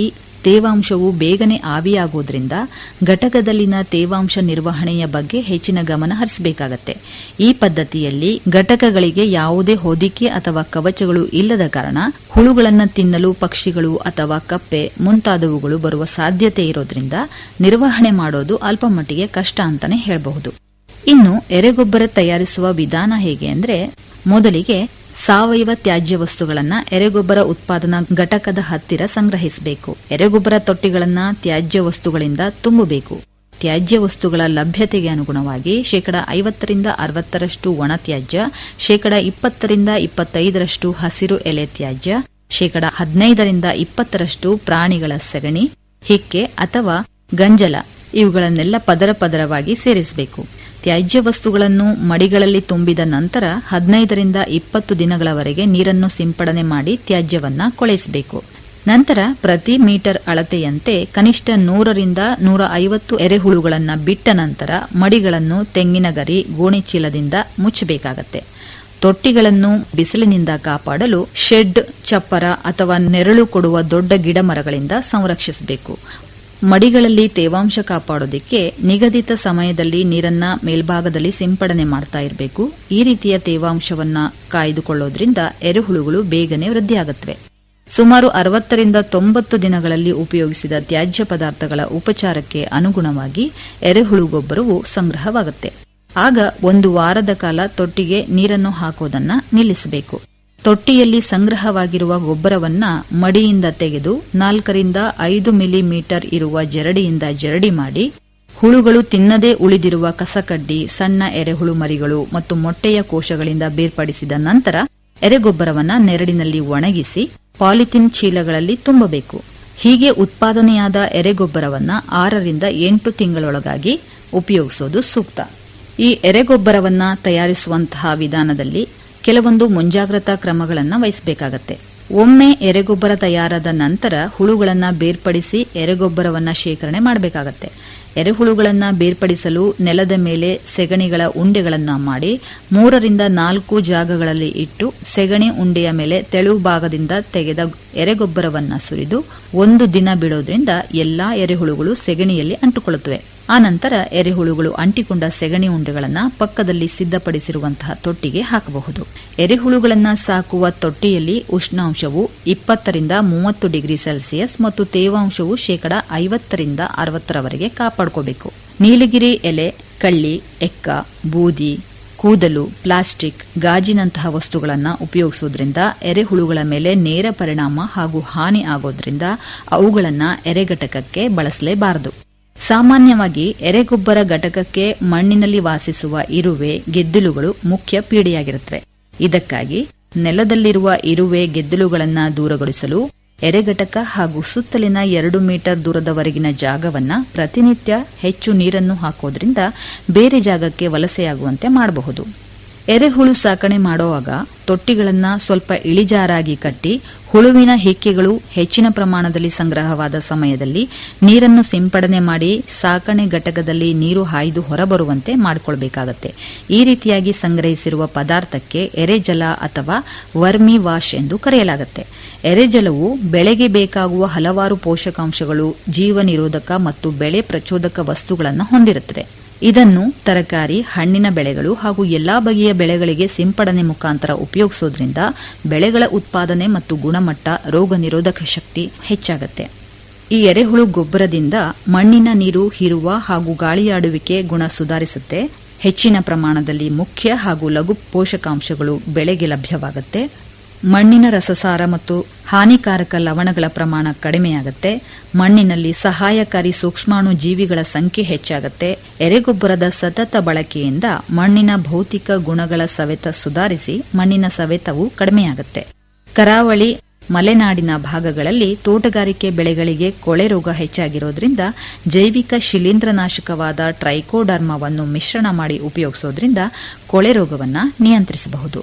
ತೇವಾಂಶವು ಬೇಗನೆ ಆವಿಯಾಗುವುದರಿಂದ ಘಟಕದಲ್ಲಿನ ತೇವಾಂಶ ನಿರ್ವಹಣೆಯ ಬಗ್ಗೆ ಹೆಚ್ಚಿನ ಗಮನ ಹರಿಸಬೇಕಾಗತ್ತೆ ಈ ಪದ್ಧತಿಯಲ್ಲಿ ಘಟಕಗಳಿಗೆ ಯಾವುದೇ ಹೊದಿಕೆ ಅಥವಾ ಕವಚಗಳು ಇಲ್ಲದ ಕಾರಣ ಹುಳುಗಳನ್ನು ತಿನ್ನಲು ಪಕ್ಷಿಗಳು ಅಥವಾ ಕಪ್ಪೆ ಮುಂತಾದವುಗಳು ಬರುವ ಸಾಧ್ಯತೆ ಇರೋದ್ರಿಂದ ನಿರ್ವಹಣೆ ಮಾಡೋದು ಅಲ್ಪ ಮಟ್ಟಿಗೆ ಕಷ್ಟ ಅಂತಾನೆ ಹೇಳಬಹುದು ಇನ್ನು ಎರೆಗೊಬ್ಬರ ತಯಾರಿಸುವ ವಿಧಾನ ಹೇಗೆ ಅಂದ್ರೆ ಮೊದಲಿಗೆ ಸಾವಯವ ತ್ಯಾಜ್ಯ ವಸ್ತುಗಳನ್ನ ಎರೆಗೊಬ್ಬರ ಉತ್ಪಾದನಾ ಘಟಕದ ಹತ್ತಿರ ಸಂಗ್ರಹಿಸಬೇಕು ಎರೆಗೊಬ್ಬರ ತೊಟ್ಟಿಗಳನ್ನ ತ್ಯಾಜ್ಯ ವಸ್ತುಗಳಿಂದ ತುಂಬಬೇಕು ತ್ಯಾಜ್ಯ ವಸ್ತುಗಳ ಲಭ್ಯತೆಗೆ ಅನುಗುಣವಾಗಿ ಶೇಕಡ ಐವತ್ತರಿಂದ ಅರವತ್ತರಷ್ಟು ಒಣ ತ್ಯಾಜ್ಯ ಶೇಕಡ ಇಪ್ಪತ್ತರಿಂದ ಇಪ್ಪತ್ತೈದರಷ್ಟು ಹಸಿರು ಎಲೆ ತ್ಯಾಜ್ಯ ಶೇಕಡ ಹದಿನೈದರಿಂದ ಇಪ್ಪತ್ತರಷ್ಟು ಪ್ರಾಣಿಗಳ ಸಗಣಿ ಹಿಕ್ಕೆ ಅಥವಾ ಗಂಜಲ ಇವುಗಳನ್ನೆಲ್ಲ ಪದರ ಪದರವಾಗಿ ಸೇರಿಸಬೇಕು ತ್ಯಾಜ್ಯ ವಸ್ತುಗಳನ್ನು ಮಡಿಗಳಲ್ಲಿ ತುಂಬಿದ ನಂತರ ಹದಿನೈದರಿಂದ ಇಪ್ಪತ್ತು ದಿನಗಳವರೆಗೆ ನೀರನ್ನು ಸಿಂಪಡಣೆ ಮಾಡಿ ತ್ಯಾಜ್ಯವನ್ನ ಕೊಳೆಸಬೇಕು ನಂತರ ಪ್ರತಿ ಮೀಟರ್ ಅಳತೆಯಂತೆ ಕನಿಷ್ಠ ನೂರರಿಂದ ನೂರ ಐವತ್ತು ಎರೆಹುಳುಗಳನ್ನು ಬಿಟ್ಟ ನಂತರ ಮಡಿಗಳನ್ನು ತೆಂಗಿನ ಗರಿ ಗೋಣಿಚೀಲದಿಂದ ಮುಚ್ಚಬೇಕಾಗತ್ತೆ ತೊಟ್ಟಿಗಳನ್ನು ಬಿಸಿಲಿನಿಂದ ಕಾಪಾಡಲು ಶೆಡ್ ಚಪ್ಪರ ಅಥವಾ ನೆರಳು ಕೊಡುವ ದೊಡ್ಡ ಗಿಡ ಮರಗಳಿಂದ ಸಂರಕ್ಷಿಸಬೇಕು ಮಡಿಗಳಲ್ಲಿ ತೇವಾಂಶ ಕಾಪಾಡೋದಕ್ಕೆ ನಿಗದಿತ ಸಮಯದಲ್ಲಿ ನೀರನ್ನ ಮೇಲ್ಭಾಗದಲ್ಲಿ ಸಿಂಪಡಣೆ ಮಾಡ್ತಾ ಇರಬೇಕು ಈ ರೀತಿಯ ತೇವಾಂಶವನ್ನ ಕಾಯ್ದುಕೊಳ್ಳೋದ್ರಿಂದ ಎರೆಹುಳುಗಳು ಬೇಗನೆ ವೃದ್ಧಿಯಾಗುತ್ತವೆ ಸುಮಾರು ಅರವತ್ತರಿಂದ ತೊಂಬತ್ತು ದಿನಗಳಲ್ಲಿ ಉಪಯೋಗಿಸಿದ ತ್ಯಾಜ್ಯ ಪದಾರ್ಥಗಳ ಉಪಚಾರಕ್ಕೆ ಅನುಗುಣವಾಗಿ ಎರೆಹುಳು ಗೊಬ್ಬರವು ಸಂಗ್ರಹವಾಗುತ್ತೆ ಆಗ ಒಂದು ವಾರದ ಕಾಲ ತೊಟ್ಟಿಗೆ ನೀರನ್ನು ಹಾಕೋದನ್ನ ನಿಲ್ಲಿಸಬೇಕು ತೊಟ್ಟಿಯಲ್ಲಿ ಸಂಗ್ರಹವಾಗಿರುವ ಗೊಬ್ಬರವನ್ನ ಮಡಿಯಿಂದ ತೆಗೆದು ನಾಲ್ಕರಿಂದ ಐದು ಮಿಲಿಮೀಟರ್ ಇರುವ ಜರಡಿಯಿಂದ ಜರಡಿ ಮಾಡಿ ಹುಳುಗಳು ತಿನ್ನದೇ ಉಳಿದಿರುವ ಕಸಕಡ್ಡಿ ಸಣ್ಣ ಎರೆಹುಳು ಮರಿಗಳು ಮತ್ತು ಮೊಟ್ಟೆಯ ಕೋಶಗಳಿಂದ ಬೇರ್ಪಡಿಸಿದ ನಂತರ ಎರೆಗೊಬ್ಬರವನ್ನ ನೆರಳಿನಲ್ಲಿ ಒಣಗಿಸಿ ಪಾಲಿಥಿನ್ ಚೀಲಗಳಲ್ಲಿ ತುಂಬಬೇಕು ಹೀಗೆ ಉತ್ಪಾದನೆಯಾದ ಎರೆಗೊಬ್ಬರವನ್ನ ಆರರಿಂದ ಎಂಟು ತಿಂಗಳೊಳಗಾಗಿ ಉಪಯೋಗಿಸೋದು ಸೂಕ್ತ ಈ ಎರೆಗೊಬ್ಬರವನ್ನ ತಯಾರಿಸುವಂತಹ ವಿಧಾನದಲ್ಲಿ ಕೆಲವೊಂದು ಮುಂಜಾಗ್ರತಾ ಕ್ರಮಗಳನ್ನು ವಹಿಸಬೇಕಾಗತ್ತೆ ಒಮ್ಮೆ ಎರೆಗೊಬ್ಬರ ತಯಾರಾದ ನಂತರ ಹುಳುಗಳನ್ನ ಬೇರ್ಪಡಿಸಿ ಎರೆಗೊಬ್ಬರವನ್ನ ಶೇಖರಣೆ ಮಾಡಬೇಕಾಗತ್ತೆ ಎರೆಹುಳುಗಳನ್ನ ಬೇರ್ಪಡಿಸಲು ನೆಲದ ಮೇಲೆ ಸೆಗಣಿಗಳ ಉಂಡೆಗಳನ್ನ ಮಾಡಿ ಮೂರರಿಂದ ನಾಲ್ಕು ಜಾಗಗಳಲ್ಲಿ ಇಟ್ಟು ಸೆಗಣಿ ಉಂಡೆಯ ಮೇಲೆ ತೆಳು ಭಾಗದಿಂದ ತೆಗೆದ ಎರೆಗೊಬ್ಬರವನ್ನ ಸುರಿದು ಒಂದು ದಿನ ಬಿಡೋದ್ರಿಂದ ಎಲ್ಲಾ ಎರೆಹುಳುಗಳು ಸೆಗಣಿಯಲ್ಲಿ ಅಂಟುಕೊಳ್ಳುತ್ತವೆ ಆನಂತರ ಎರೆಹುಳುಗಳು ಅಂಟಿಕೊಂಡ ಸೆಗಣಿ ಉಂಡೆಗಳನ್ನ ಪಕ್ಕದಲ್ಲಿ ಸಿದ್ಧಪಡಿಸಿರುವಂತಹ ತೊಟ್ಟಿಗೆ ಹಾಕಬಹುದು ಎರೆಹುಳುಗಳನ್ನ ಸಾಕುವ ತೊಟ್ಟಿಯಲ್ಲಿ ಉಷ್ಣಾಂಶವು ಇಪ್ಪತ್ತರಿಂದ ಮೂವತ್ತು ಡಿಗ್ರಿ ಸೆಲ್ಸಿಯಸ್ ಮತ್ತು ತೇವಾಂಶವು ಶೇಕಡ ಐವತ್ತರಿಂದ ಅರವತ್ತರವರೆಗೆ ಕಾಪಾಡ್ಕೋಬೇಕು ನೀಲಗಿರಿ ಎಲೆ ಕಳ್ಳಿ ಎಕ್ಕ ಬೂದಿ ಕೂದಲು ಪ್ಲಾಸ್ಟಿಕ್ ಗಾಜಿನಂತಹ ವಸ್ತುಗಳನ್ನು ಉಪಯೋಗಿಸುವುದರಿಂದ ಎರೆಹುಳುಗಳ ಮೇಲೆ ನೇರ ಪರಿಣಾಮ ಹಾಗೂ ಹಾನಿ ಆಗೋದ್ರಿಂದ ಅವುಗಳನ್ನು ಎರೆಘಟಕಕ್ಕೆ ಬಳಸಲೇಬಾರದು ಸಾಮಾನ್ಯವಾಗಿ ಎರೆಗೊಬ್ಬರ ಘಟಕಕ್ಕೆ ಮಣ್ಣಿನಲ್ಲಿ ವಾಸಿಸುವ ಇರುವೆ ಗೆದ್ದಿಲುಗಳು ಮುಖ್ಯ ಪೀಡೆಯಾಗಿರುತ್ತವೆ ಇದಕ್ಕಾಗಿ ನೆಲದಲ್ಲಿರುವ ಇರುವೆ ಗೆದ್ದಿಲುಗಳನ್ನು ದೂರಗೊಳಿಸಲು ಎರೆಘಟಕ ಹಾಗೂ ಸುತ್ತಲಿನ ಎರಡು ಮೀಟರ್ ದೂರದವರೆಗಿನ ಜಾಗವನ್ನ ಪ್ರತಿನಿತ್ಯ ಹೆಚ್ಚು ನೀರನ್ನು ಹಾಕೋದ್ರಿಂದ ಬೇರೆ ಜಾಗಕ್ಕೆ ವಲಸೆಯಾಗುವಂತೆ ಮಾಡಬಹುದು ಎರೆಹುಳು ಸಾಕಣೆ ಮಾಡುವಾಗ ತೊಟ್ಟಿಗಳನ್ನ ಸ್ವಲ್ಪ ಇಳಿಜಾರಾಗಿ ಕಟ್ಟಿ ಹುಳುವಿನ ಹಿಕ್ಕೆಗಳು ಹೆಚ್ಚಿನ ಪ್ರಮಾಣದಲ್ಲಿ ಸಂಗ್ರಹವಾದ ಸಮಯದಲ್ಲಿ ನೀರನ್ನು ಸಿಂಪಡಣೆ ಮಾಡಿ ಸಾಕಣೆ ಘಟಕದಲ್ಲಿ ನೀರು ಹಾಯ್ದು ಹೊರಬರುವಂತೆ ಮಾಡಿಕೊಳ್ಬೇಕಾಗತ್ತೆ ಈ ರೀತಿಯಾಗಿ ಸಂಗ್ರಹಿಸಿರುವ ಪದಾರ್ಥಕ್ಕೆ ಎರೆಜಲ ಅಥವಾ ವರ್ಮಿ ವಾಶ್ ಎಂದು ಕರೆಯಲಾಗುತ್ತೆ ಎರೆಜಲವು ಬೆಳೆಗೆ ಬೇಕಾಗುವ ಹಲವಾರು ಪೋಷಕಾಂಶಗಳು ಜೀವ ನಿರೋಧಕ ಮತ್ತು ಬೆಳೆ ಪ್ರಚೋದಕ ವಸ್ತುಗಳನ್ನು ಹೊಂದಿರುತ್ತದೆ ಇದನ್ನು ತರಕಾರಿ ಹಣ್ಣಿನ ಬೆಳೆಗಳು ಹಾಗೂ ಎಲ್ಲಾ ಬಗೆಯ ಬೆಳೆಗಳಿಗೆ ಸಿಂಪಡಣೆ ಮುಖಾಂತರ ಉಪಯೋಗಿಸೋದ್ರಿಂದ ಬೆಳೆಗಳ ಉತ್ಪಾದನೆ ಮತ್ತು ಗುಣಮಟ್ಟ ರೋಗ ನಿರೋಧಕ ಶಕ್ತಿ ಹೆಚ್ಚಾಗುತ್ತೆ ಈ ಎರೆಹುಳು ಗೊಬ್ಬರದಿಂದ ಮಣ್ಣಿನ ನೀರು ಹೀರುವ ಹಾಗೂ ಗಾಳಿಯಾಡುವಿಕೆ ಗುಣ ಸುಧಾರಿಸುತ್ತೆ ಹೆಚ್ಚಿನ ಪ್ರಮಾಣದಲ್ಲಿ ಮುಖ್ಯ ಹಾಗೂ ಲಘು ಪೋಷಕಾಂಶಗಳು ಬೆಳೆಗೆ ಲಭ್ಯವಾಗುತ್ತೆ ಮಣ್ಣಿನ ರಸಸಾರ ಮತ್ತು ಹಾನಿಕಾರಕ ಲವಣಗಳ ಪ್ರಮಾಣ ಕಡಿಮೆಯಾಗುತ್ತೆ ಮಣ್ಣಿನಲ್ಲಿ ಸಹಾಯಕಾರಿ ಸೂಕ್ಷ್ಮಾಣು ಜೀವಿಗಳ ಸಂಖ್ಯೆ ಹೆಚ್ಚಾಗುತ್ತೆ ಎರೆಗೊಬ್ಬರದ ಸತತ ಬಳಕೆಯಿಂದ ಮಣ್ಣಿನ ಭೌತಿಕ ಗುಣಗಳ ಸವೆತ ಸುಧಾರಿಸಿ ಮಣ್ಣಿನ ಸವೆತವು ಕಡಿಮೆಯಾಗುತ್ತೆ ಕರಾವಳಿ ಮಲೆನಾಡಿನ ಭಾಗಗಳಲ್ಲಿ ತೋಟಗಾರಿಕೆ ಬೆಳೆಗಳಿಗೆ ಕೊಳೆ ರೋಗ ಹೆಚ್ಚಾಗಿರೋದ್ರಿಂದ ಜೈವಿಕ ಶಿಲೀಂಧ್ರನಾಶಕವಾದ ಟ್ರೈಕೋಡರ್ಮವನ್ನು ಮಿಶ್ರಣ ಮಾಡಿ ಉಪಯೋಗಿಸೋದ್ರಿಂದ ಕೊಳೆ ರೋಗವನ್ನು ನಿಯಂತ್ರಿಸಬಹುದು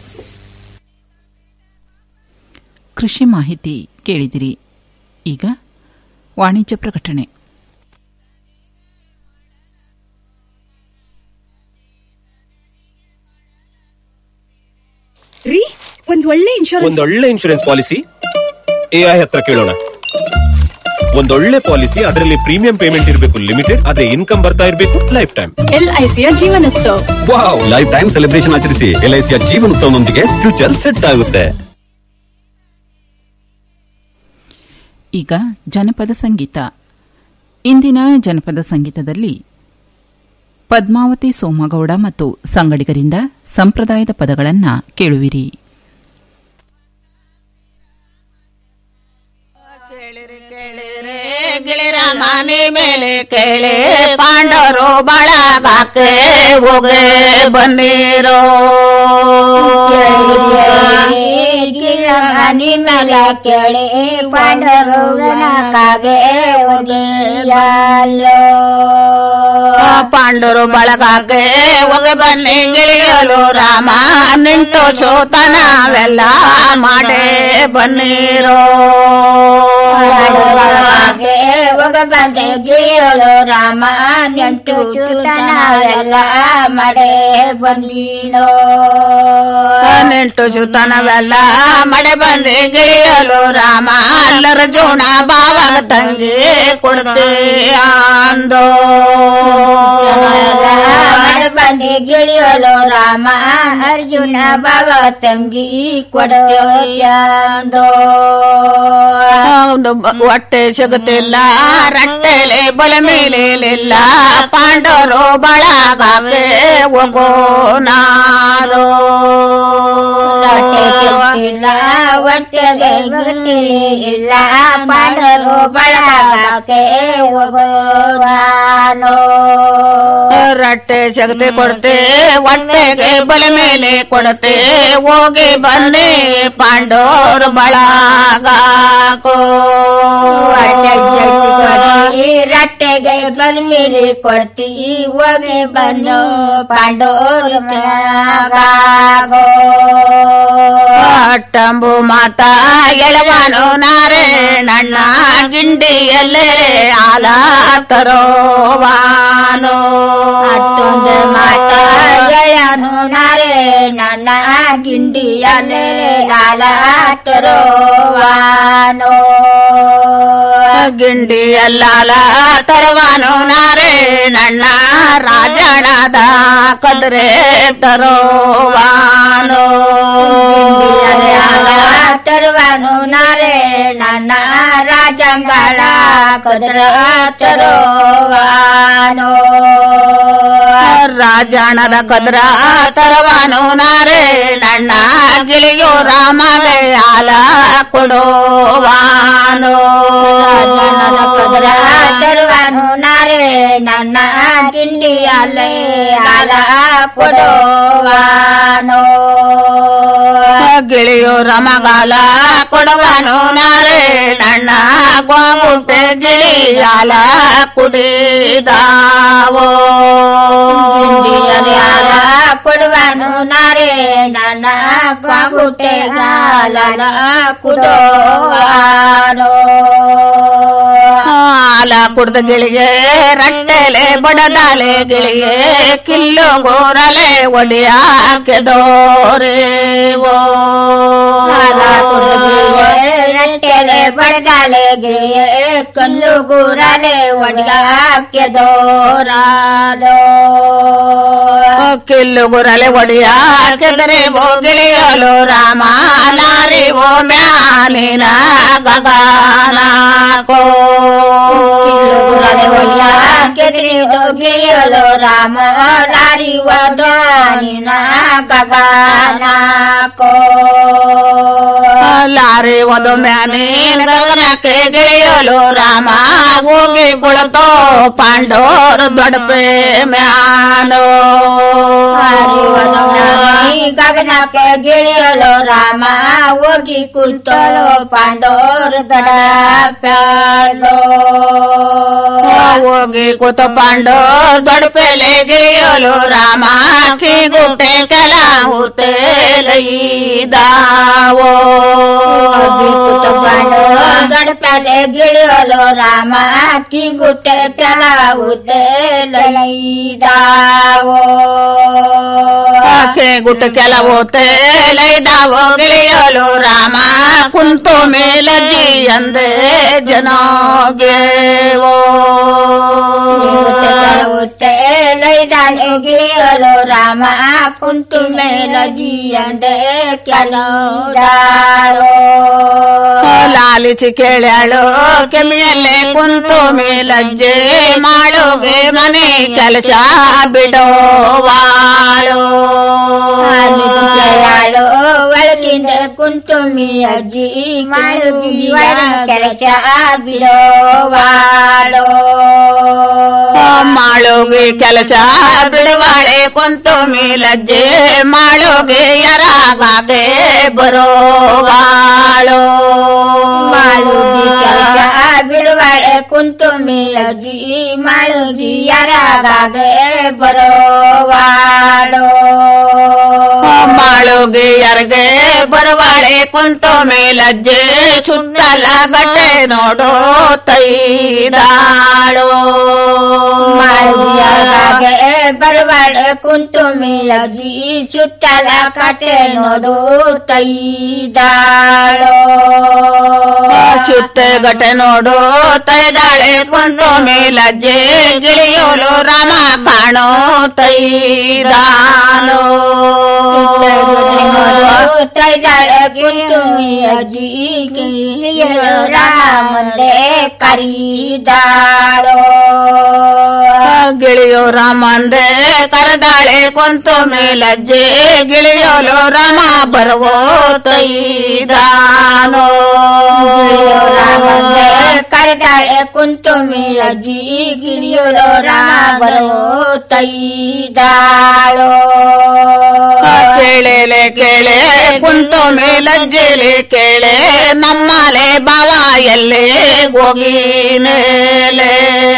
ಕೃಷಿ ಮಾಹಿತಿ ಕೇಳಿದಿರಿ ಈಗ ವಾಣಿಜ್ಯ ಪ್ರಕಟಣೆ ರೀ ಒಂದ್ ಒಳ್ಳೆ ಇನ್ಶೂರೆನ್ಸ್ ಒಂದೊಳ್ಳೆ ಇನ್ಶೂರೆನ್ಸ್ ಪಾಲಿಸಿ ಎಐ ಹತ್ರ ಕೇಳೋಣ ಒಂದೊಳ್ಳೆ ಪಾಲಿಸಿ ಅದರಲ್ಲಿ ಪ್ರೀಮಿಯಂ ಪೇಮೆಂಟ್ ಇರಬೇಕು ಲಿಮಿಟೆಡ್ ಅದೇ ಇನ್ಕಮ್ ಬರ್ತಾ ಇರಬೇಕು ಲೈಫ್ ಟೈಮ್ ಎಲ್ಐಸಿಯ Jeevanotsava wow life time celebration ಆಚರಿಸಿ ಎಲ್ಐಸಿಯ ಜೀವನೋತ್ಸವನೊಂದಿಗೆ ಫ್ಯೂಚರ್ ಸೆಟ್ ಆಗುತ್ತೆ ಈಗ ಜನಪದ ಸಂಗೀತ ಇಂದಿನ ಜನಪದ ಸಂಗೀತದಲ್ಲಿ ಪದ್ಮಾವತಿ ಸೋಮಗೌಡ ಮತ್ತು ಸಂಗಡಿಗರಿಂದ ಸಂಪ್ರದಾಯದ ಪದಗಳನ್ನ ಕೇಳುವಿರಿ ಗಿಳಿರ ಮನೆ ಮೇಲೆ ಕೇಳಿ ಪಾಂಡವರು ಬಳಗಾಕೆ ಹೋಗೆ ಬನ್ನಿರೋ ಮನಿ ಮೇಲೆ ಕೇಳಿ ಪಾಂಡರು ಕಾಗೆ ಹೋಗಿಯಲ್ಲೋ ಪಾಂಡವರು ಬಳಗಾಕೆ ಹೋಗಿ ಬನ್ನಿ ಗಿಳಿಯಲು ರಾಮ ನಿಂಟು ಸೋತನವೆಲ್ಲ ಮಾಡೇ ಬನ್ನಿರೋ ಹಾಗೆ ಹೋಗ ಬಂದೆ ಗಿಳಿಯಲು ರಾಮ ನೆಂಟು ಚೂತನವೆಲ್ಲ ಮಡೆ ಬಂದಿನೋ ನೆಂಟು ಸುತನವೆಲ್ಲ ಮಡೆ ಬಂದೆ ಗಿಳಿಯಲು ರಾಮ ಅಲ್ಲರ ಜೋಣ ಬಾವಾಗ ತಂಗಿ ಕೊಡ್ತೆ ಅಂದೋ ಮಡೆ ಬಂದೆ ಗಿಳಿಯಲು ರಾಮ ಅರ್ಜುನ ಬಾಬ ತಂಗಿ ಕೊಡೋ ಒಂದು ಬ- ಹೊಟ್ಟೆ ಸಿಗುತ್ತಿಲ್ಲ ರಟ್ಟೆಲೆ ಬಲ ಮೇಲೆಲ್ಲ ಪಾಂಡವರು ಬಳಗಾಗೆ ಹೋಗೋ ನಾರೋ ಇಲ್ಲ ಹೊಟ್ಟೆಗೆ ಇಲ್ಲ ಮಾಡಲು ಬಳಗಕ್ಕೆ ಹೋಗೋದಾನೋ ರಟ್ಟೆ ಸಗದೆ ಕೊಡ್ತೆ ಹೊಟ್ಟೆಗೆ ಬಲ ಮೇಲೆ ಕೊಡತೆ ಹೋಗಿ ಬಂದೆ ಪಾಂಡೋರ್ ಬಳಗಾಕೋ ರಟ್ಟೆಗೆ ಬಲ್ಮಿರಿ ಕೊಡ್ತಿ ಹೋಗಿ ಬಂದು ಪಾಂಡೋರ್ ತ್ಯಾಗಾಗೋ. ಅಟ್ಟಂಬು ಮಾತ ಎಳವನು ನಾರಾಯಣಣ್ಣ ಗಿಂಡಿಯಲ್ಲೇ ಆಲ ತರೋವಾನು ಅಷ್ಟೊಂದು ಮಾತ ಗೆಳನು ನಾರೇ ನನ್ನ ಗಿಂಡಿಯಲ್ಲೇ ಲಾಲ ತರೋವಾನೋ ಗಿಂಡಿ ಅಲ್ಲಾಲ ತರವಾನು ನಾರಾಯಣಣ್ಣ ರಾಜಣದ ಕದ್ರೆ ತರೋವಾನು ತರುವನು ನಾರೇ ನನ್ನ ರಾಜಂಗಳ ಕುದ್ರ ತರೋವಾನೋ ರಾಜಣದ ಕದ್ರ ತರವಾನು ನಾರಾಯಣಣ್ಣ ಗಿಳಿಯೋ ರಾಮಗೆ ಆಲ ಕೊಡೋವಾನು ರಾಜನದ ಕುದ್ರ ತರುವನು ನಾರೇ ನನ್ನ ಗಿಂಡಿಯಲ್ಲೇ ಹಾಲ ಕೊಡೋವಾನೋ ಗಿಳಿಯೋ ರಮಗಾಲ ಕೊಡವನು ನಾರಾಯಣಣ್ಣ ಗೋಮುಟ್ಟೆ ಗಿಳಿಯಾಲ ಕುಡಿದಾವೋ ಗಿಂಡಿಯಲ್ಲ ಕೊಡುವನು ನಾರೇ ನನ್ನ ಕ್ವಾಗುಟೆಗಾಲ ಕುಡೋವಾನೋ ಹಾಲ ಕುಡ್ದ ಗಿಳಿಗೆ ರಟ್ಟೆಲೆ ಬಡದಾಲೆ ಗಿಳಿಗೆ ಕಿಲ್ಲು ಗೋರಲೆ ಒಡಿಯಾಕೆ ದೋರೇವೋ ರಟ್ಟೆಲೆ ಬಡಗಾಲೆ ಗಿಳಿಯೇ ಕಲ್ಲು ಗೂರಲೆ ಒಡ್ಗಾಕೆ ದೋರಾದೋ ಕಿಲ್ಲು ಗುರಲೆ ಒಡಿಯಾಕೆದರೆ ಓ ಗಿಳಿಯಲು ರಾಮ ಲಾರಿ ಓ ಮ್ಯಾನಿನ ಗಗನಾಕೋ ಕೆದರಿದು ಗಿಳಿಯಲು ರಾಮ ಲಾರಿ ವದಾನಿನ ಗಗನಾಕೋ ಲಾರಿ ಒಂದು ಮ್ಯಾನಿನ ಗಗನಕ್ಕೆ ಗಿಳಿಯಲು ರಾಮ ಹೋಗಿ ಕುಳತೋ ಪಾಂಡೋರ್ ದೊಡಪೆ ಮ್ಯಾನೋ ಗಗನಕ್ಕೆ ಗಿಳಿಯಲು ರಾಮ ಹೋಗಿ ಕುಂತಳು ಪಾಂಡೋರ್ ದಡ ಪ್ಯಾಲೋ ಹೋಗಿ ಕೂತ ಪಾಂಡೋರ್ ದೊಡಪೆಲೆ ಗಿಳಿಯಲು ರಾಮ ಕಿಗುಟೆ ಕೆಲ ಹುತ್ತೇಲೈದಾವೋ ಗಡಪಲೆ ಗಿಳಿಯಲು ರಾಮ ಕಿಂಗುಟ್ಟೆ ಕೆಲ ಉಡ್ಡೆ ಲೈದಾವೋ ಗುಟ್ಟ ಕೆಲವು ತೇಲೈದಾವೋ ಗಿಳಿಯಲು ರಾಮ ಕುಂತು ಮೇಲಜ್ಜಿ ಅಂದೆ ಜನಗೇವೋ ಲೈದಾನು ಗಿಳಿಯಲು ರಾಮ ಕುಂತು ಮೇಲಜಿಯಂದೆ ಕೆಲೋ ಲಾಲಿಚಿ ಕೇಳ್ಯಾಳು ಕೆಮ್ಮಿಯಲ್ಲೇ ಕುಂತು ಮೇಲಜ್ಜೆ ಮಾಡೋಗೆ ಮನೆ ಕೆಲಸ ಬಿಡೋವಾಳು ಯಾಳು ಒಳಗಿಂದ ಕುಂತುಮಿ ಅಜ್ಜಿ ಮಳುಗಿ ಕೆಲಸ ಬಿಡೋವಾಳು ಮಾಳುಗೆ ಕೆಲಸ ಬಿಡುವಾಳೆ ಕುಂತು ಮೇಲಜ್ಜೆ ಮಾಳುಗೆ ಯರಾಗಾಗೆ ಬರೋವಾಳು ಮಾಳುಗಿ ಕೆಲಸ ಬಿಡುವಾಳೆ ಕುಂತುಮಿ ಅಜ್ಜಿ ಮಾಳುಗಿ ಯಾರಾಗಾಗೆ ಬರೋವಾಳು ಮಾಳುಗೆ ಯರ್ಗೆ ಬರವಾಳೆ ಕುಂತು ಮೇಲಜ್ಜೆ ಸುತ್ತಲ ಗಟ್ಟೆ ನೋಡೋ ತೈದಾಳು ಮಾಳುಗಿಯಾಗೆ ಬರವಾಳೆ ಕುಂತುಮಿ ಅಜ್ಜಿ ಸುತ್ತಲ ಕಟೆ ನೋಡು ತೈದಾಳು ಸುತ್ತ ಗಟ್ಟೆ ನೋಡು ತೈದಾಳೆ ಕುಂತು ಮೇಲಜ್ಜೆ ಗಿಳಿಯೋಲು ರಾಮ ಕಾಣೋ ತೈದಾನು ತೈದಾಳೆ ಕುಂತುಮಿ ಅಜ್ಜಿ ಗಿಳಿಯಲು ರಾಮಂದೆ ಕರೀದಾಳು ಗಿಳಿಯೋ ರಾಮಂದೆ ಕರೆದಾಳೆ ಕುಂತು ಮೇಲಜ್ಜೆ ಗಿಳಿಯೋಲು ರಾಮ ಬರುವೋ ತೈದಾನೋ ರಾಮಂದೆ ಕರೆದಾಳೆ ಕುಂತುಮಿ ಅಜ್ಜಿ ಗಿಳಿಯಲು ರಾಮರು ತೈದಾಳು ಕೇಳೆಲೆ ಕೇಳೆ ಕುಂತು ಮೇಲಜ್ಜೆಲೆ ಕೇಳೆ ನಮ್ಮಲೆ ಬಾವ ಎಲ್ಲೇ ಹೋಗಿನೇಲೆ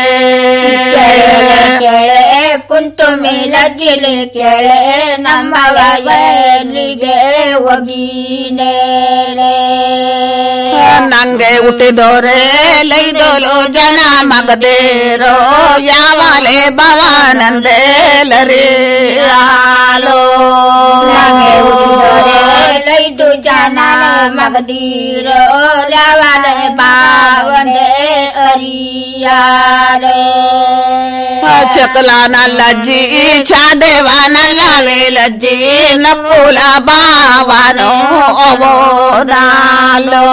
ಕೇಳೆ ಕುಂತು ಮೇಲಜ್ಜಿಲೆ ಕೇಳೆ ನಮ್ಮ ಎಲ್ಲಿಗೆ ಹೋಗಿನೇಲೆ ನಂಗೆ ಹುಟ್ಟಿದೋರೆ ಲೈದೋಲು ಜನ ಮಗದೇರೋ ಯಾವಾಲೆ ಭವಾನಂದೇಲರಿ ಆಲೋ ನಮಗೆ ಐದು ಜನ ಮಗದೀರೋ ಲವಲೆ ಬಾವಂದೆ ಅರಿಯಾರೆ ಚಕಲ ನಲ್ಲಜ್ಜಿ ಚಾದೇವ ನಲ್ಲ ವೇಲಜ್ಜಿ ನಕುಲ ಬಾವನೋ ಅವೋ ನಾಲೋ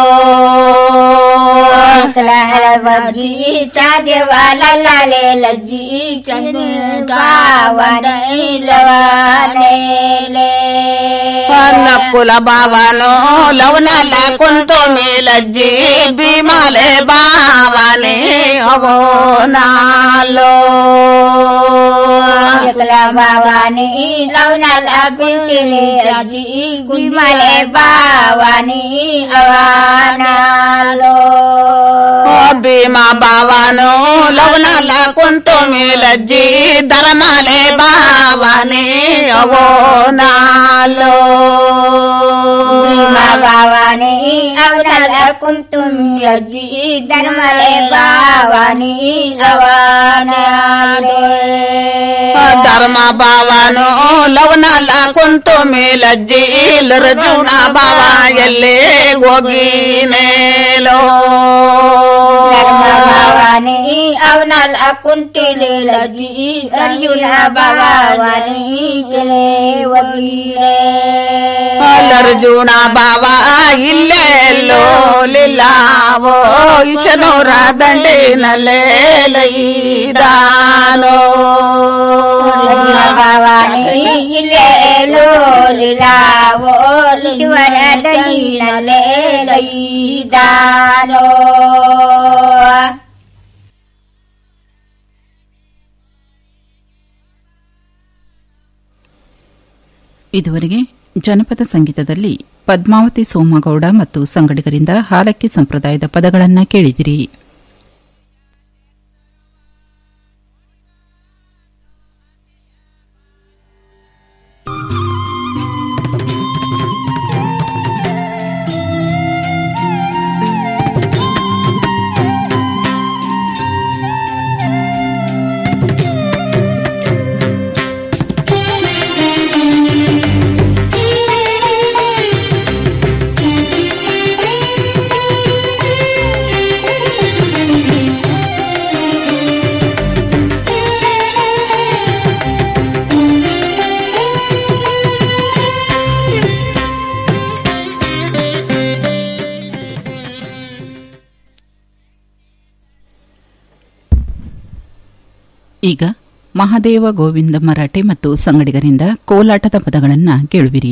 ಬಜ್ಜಿ ಚಾದೇವಾಲೇ ಲಜ್ಜಿ ಚಂದಾವನೈಲವನೇಲೆ ನಕ್ಕುಲ ಬಾವನೋ ಲವನಲ್ಲ ಕುಂತು ಮೇಲಜ್ಜಿ ಭೀಮಲೆ ಬಾವನೆ ಅವೋ ನಾಲೋ ಭವಾನಿ ಲವನಲ ಬಿಟ್ಟಿಲೆ ಅಜ್ಜಿ ಗುಲ್ಮಲೆ ಬಾವಾನಿ ಅವನಾಲೋ ಭೀಮ ಬಾವನೋ ಲವನಲ್ಲ ಕುಂತು ಮೇಲಜ್ಜಿ ಧರ್ಮಲೆ ಬಾವನೆ ಅವೋ ನಾಲೋ ಭವಾನಿ ಅವನಲ ಕುಂತುಮಿ ಅಜ್ಜಿ ಧರ್ಮಲೆ ಬಾವಾನಿ ಅವನಾಲೋ ಧರ್ಮ ಬಾವನೋ ಲವನಲ್ಲ ಕುಂತು ಮೇಲಜ್ಜಿ ಲರ್ಜುನ ಬಾವ ಎಲ್ಲೇ ಹೋಗಿನೇಲೋ ಭವಾನಿ ಅವನಲ್ಲ ಕುಂತಿಲೆ ಲಜ್ಜಿ ಅರ್ಜುನ ಭವಾನಿ ಕೆಲೆ ಒಗಿರೆ ಲರ್ಜುನ ಬಾವ ಇಲ್ಲೇ ಲೋಲಿಲ್ಲಾವೋ ಈಶನೂರ ದಂಡಿನಲ್ಲೇ ಲೈದಾನೋ ಭವಾನಿ ಇಲ್ಲೇ ಲೋಲಿಲಾವೋ ಶಿವನ ದೈನಲೆ ಲೈದಾನೋ ಇದುವರೆಗೆ ಜನಪದ ಸಂಗೀತದಲ್ಲಿ ಪದ್ಮಾವತಿ ಸೋಮಗೌಡ ಮತ್ತು ಸಂಗಡಿಗರಿಂದ ಹಾಲಕ್ಕಿ ಸಂಪ್ರದಾಯದ ಪದಗಳನ್ನು ಕೇಳಿದಿರಿ ಈಗ ಮಹಾದೇವ ಗೋವಿಂದ ಮರಾಠೆ ಮತ್ತು ಸಂಗಡಿಗರಿಂದ ಕೋಲಾಟದ ಪದಗಳನ್ನು ಕೇಳುವಿರಿ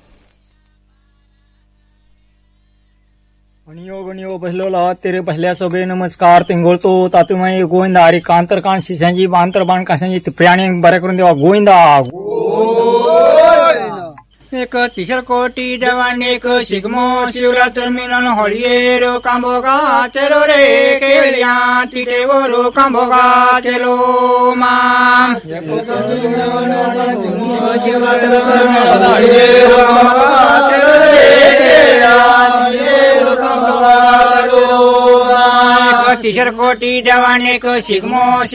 गणियो गणियो बसलो ला तेरे बसल्या सोबे नमस्कार तिंगोळतो तातुमाई गोविंदा हरी कांतर काण शिसांची बांतर बाण कासांची तिपऱ्याने बरे करून देवा गोविंदा एक तिसर कोटी जवान एक शिगमो शिवरात्र मिलन होळीये रो कांबोगा चलो रे केळ्या तिथे रो कांबोगा चलो मा तिसर कोटी जवान एक शिगमो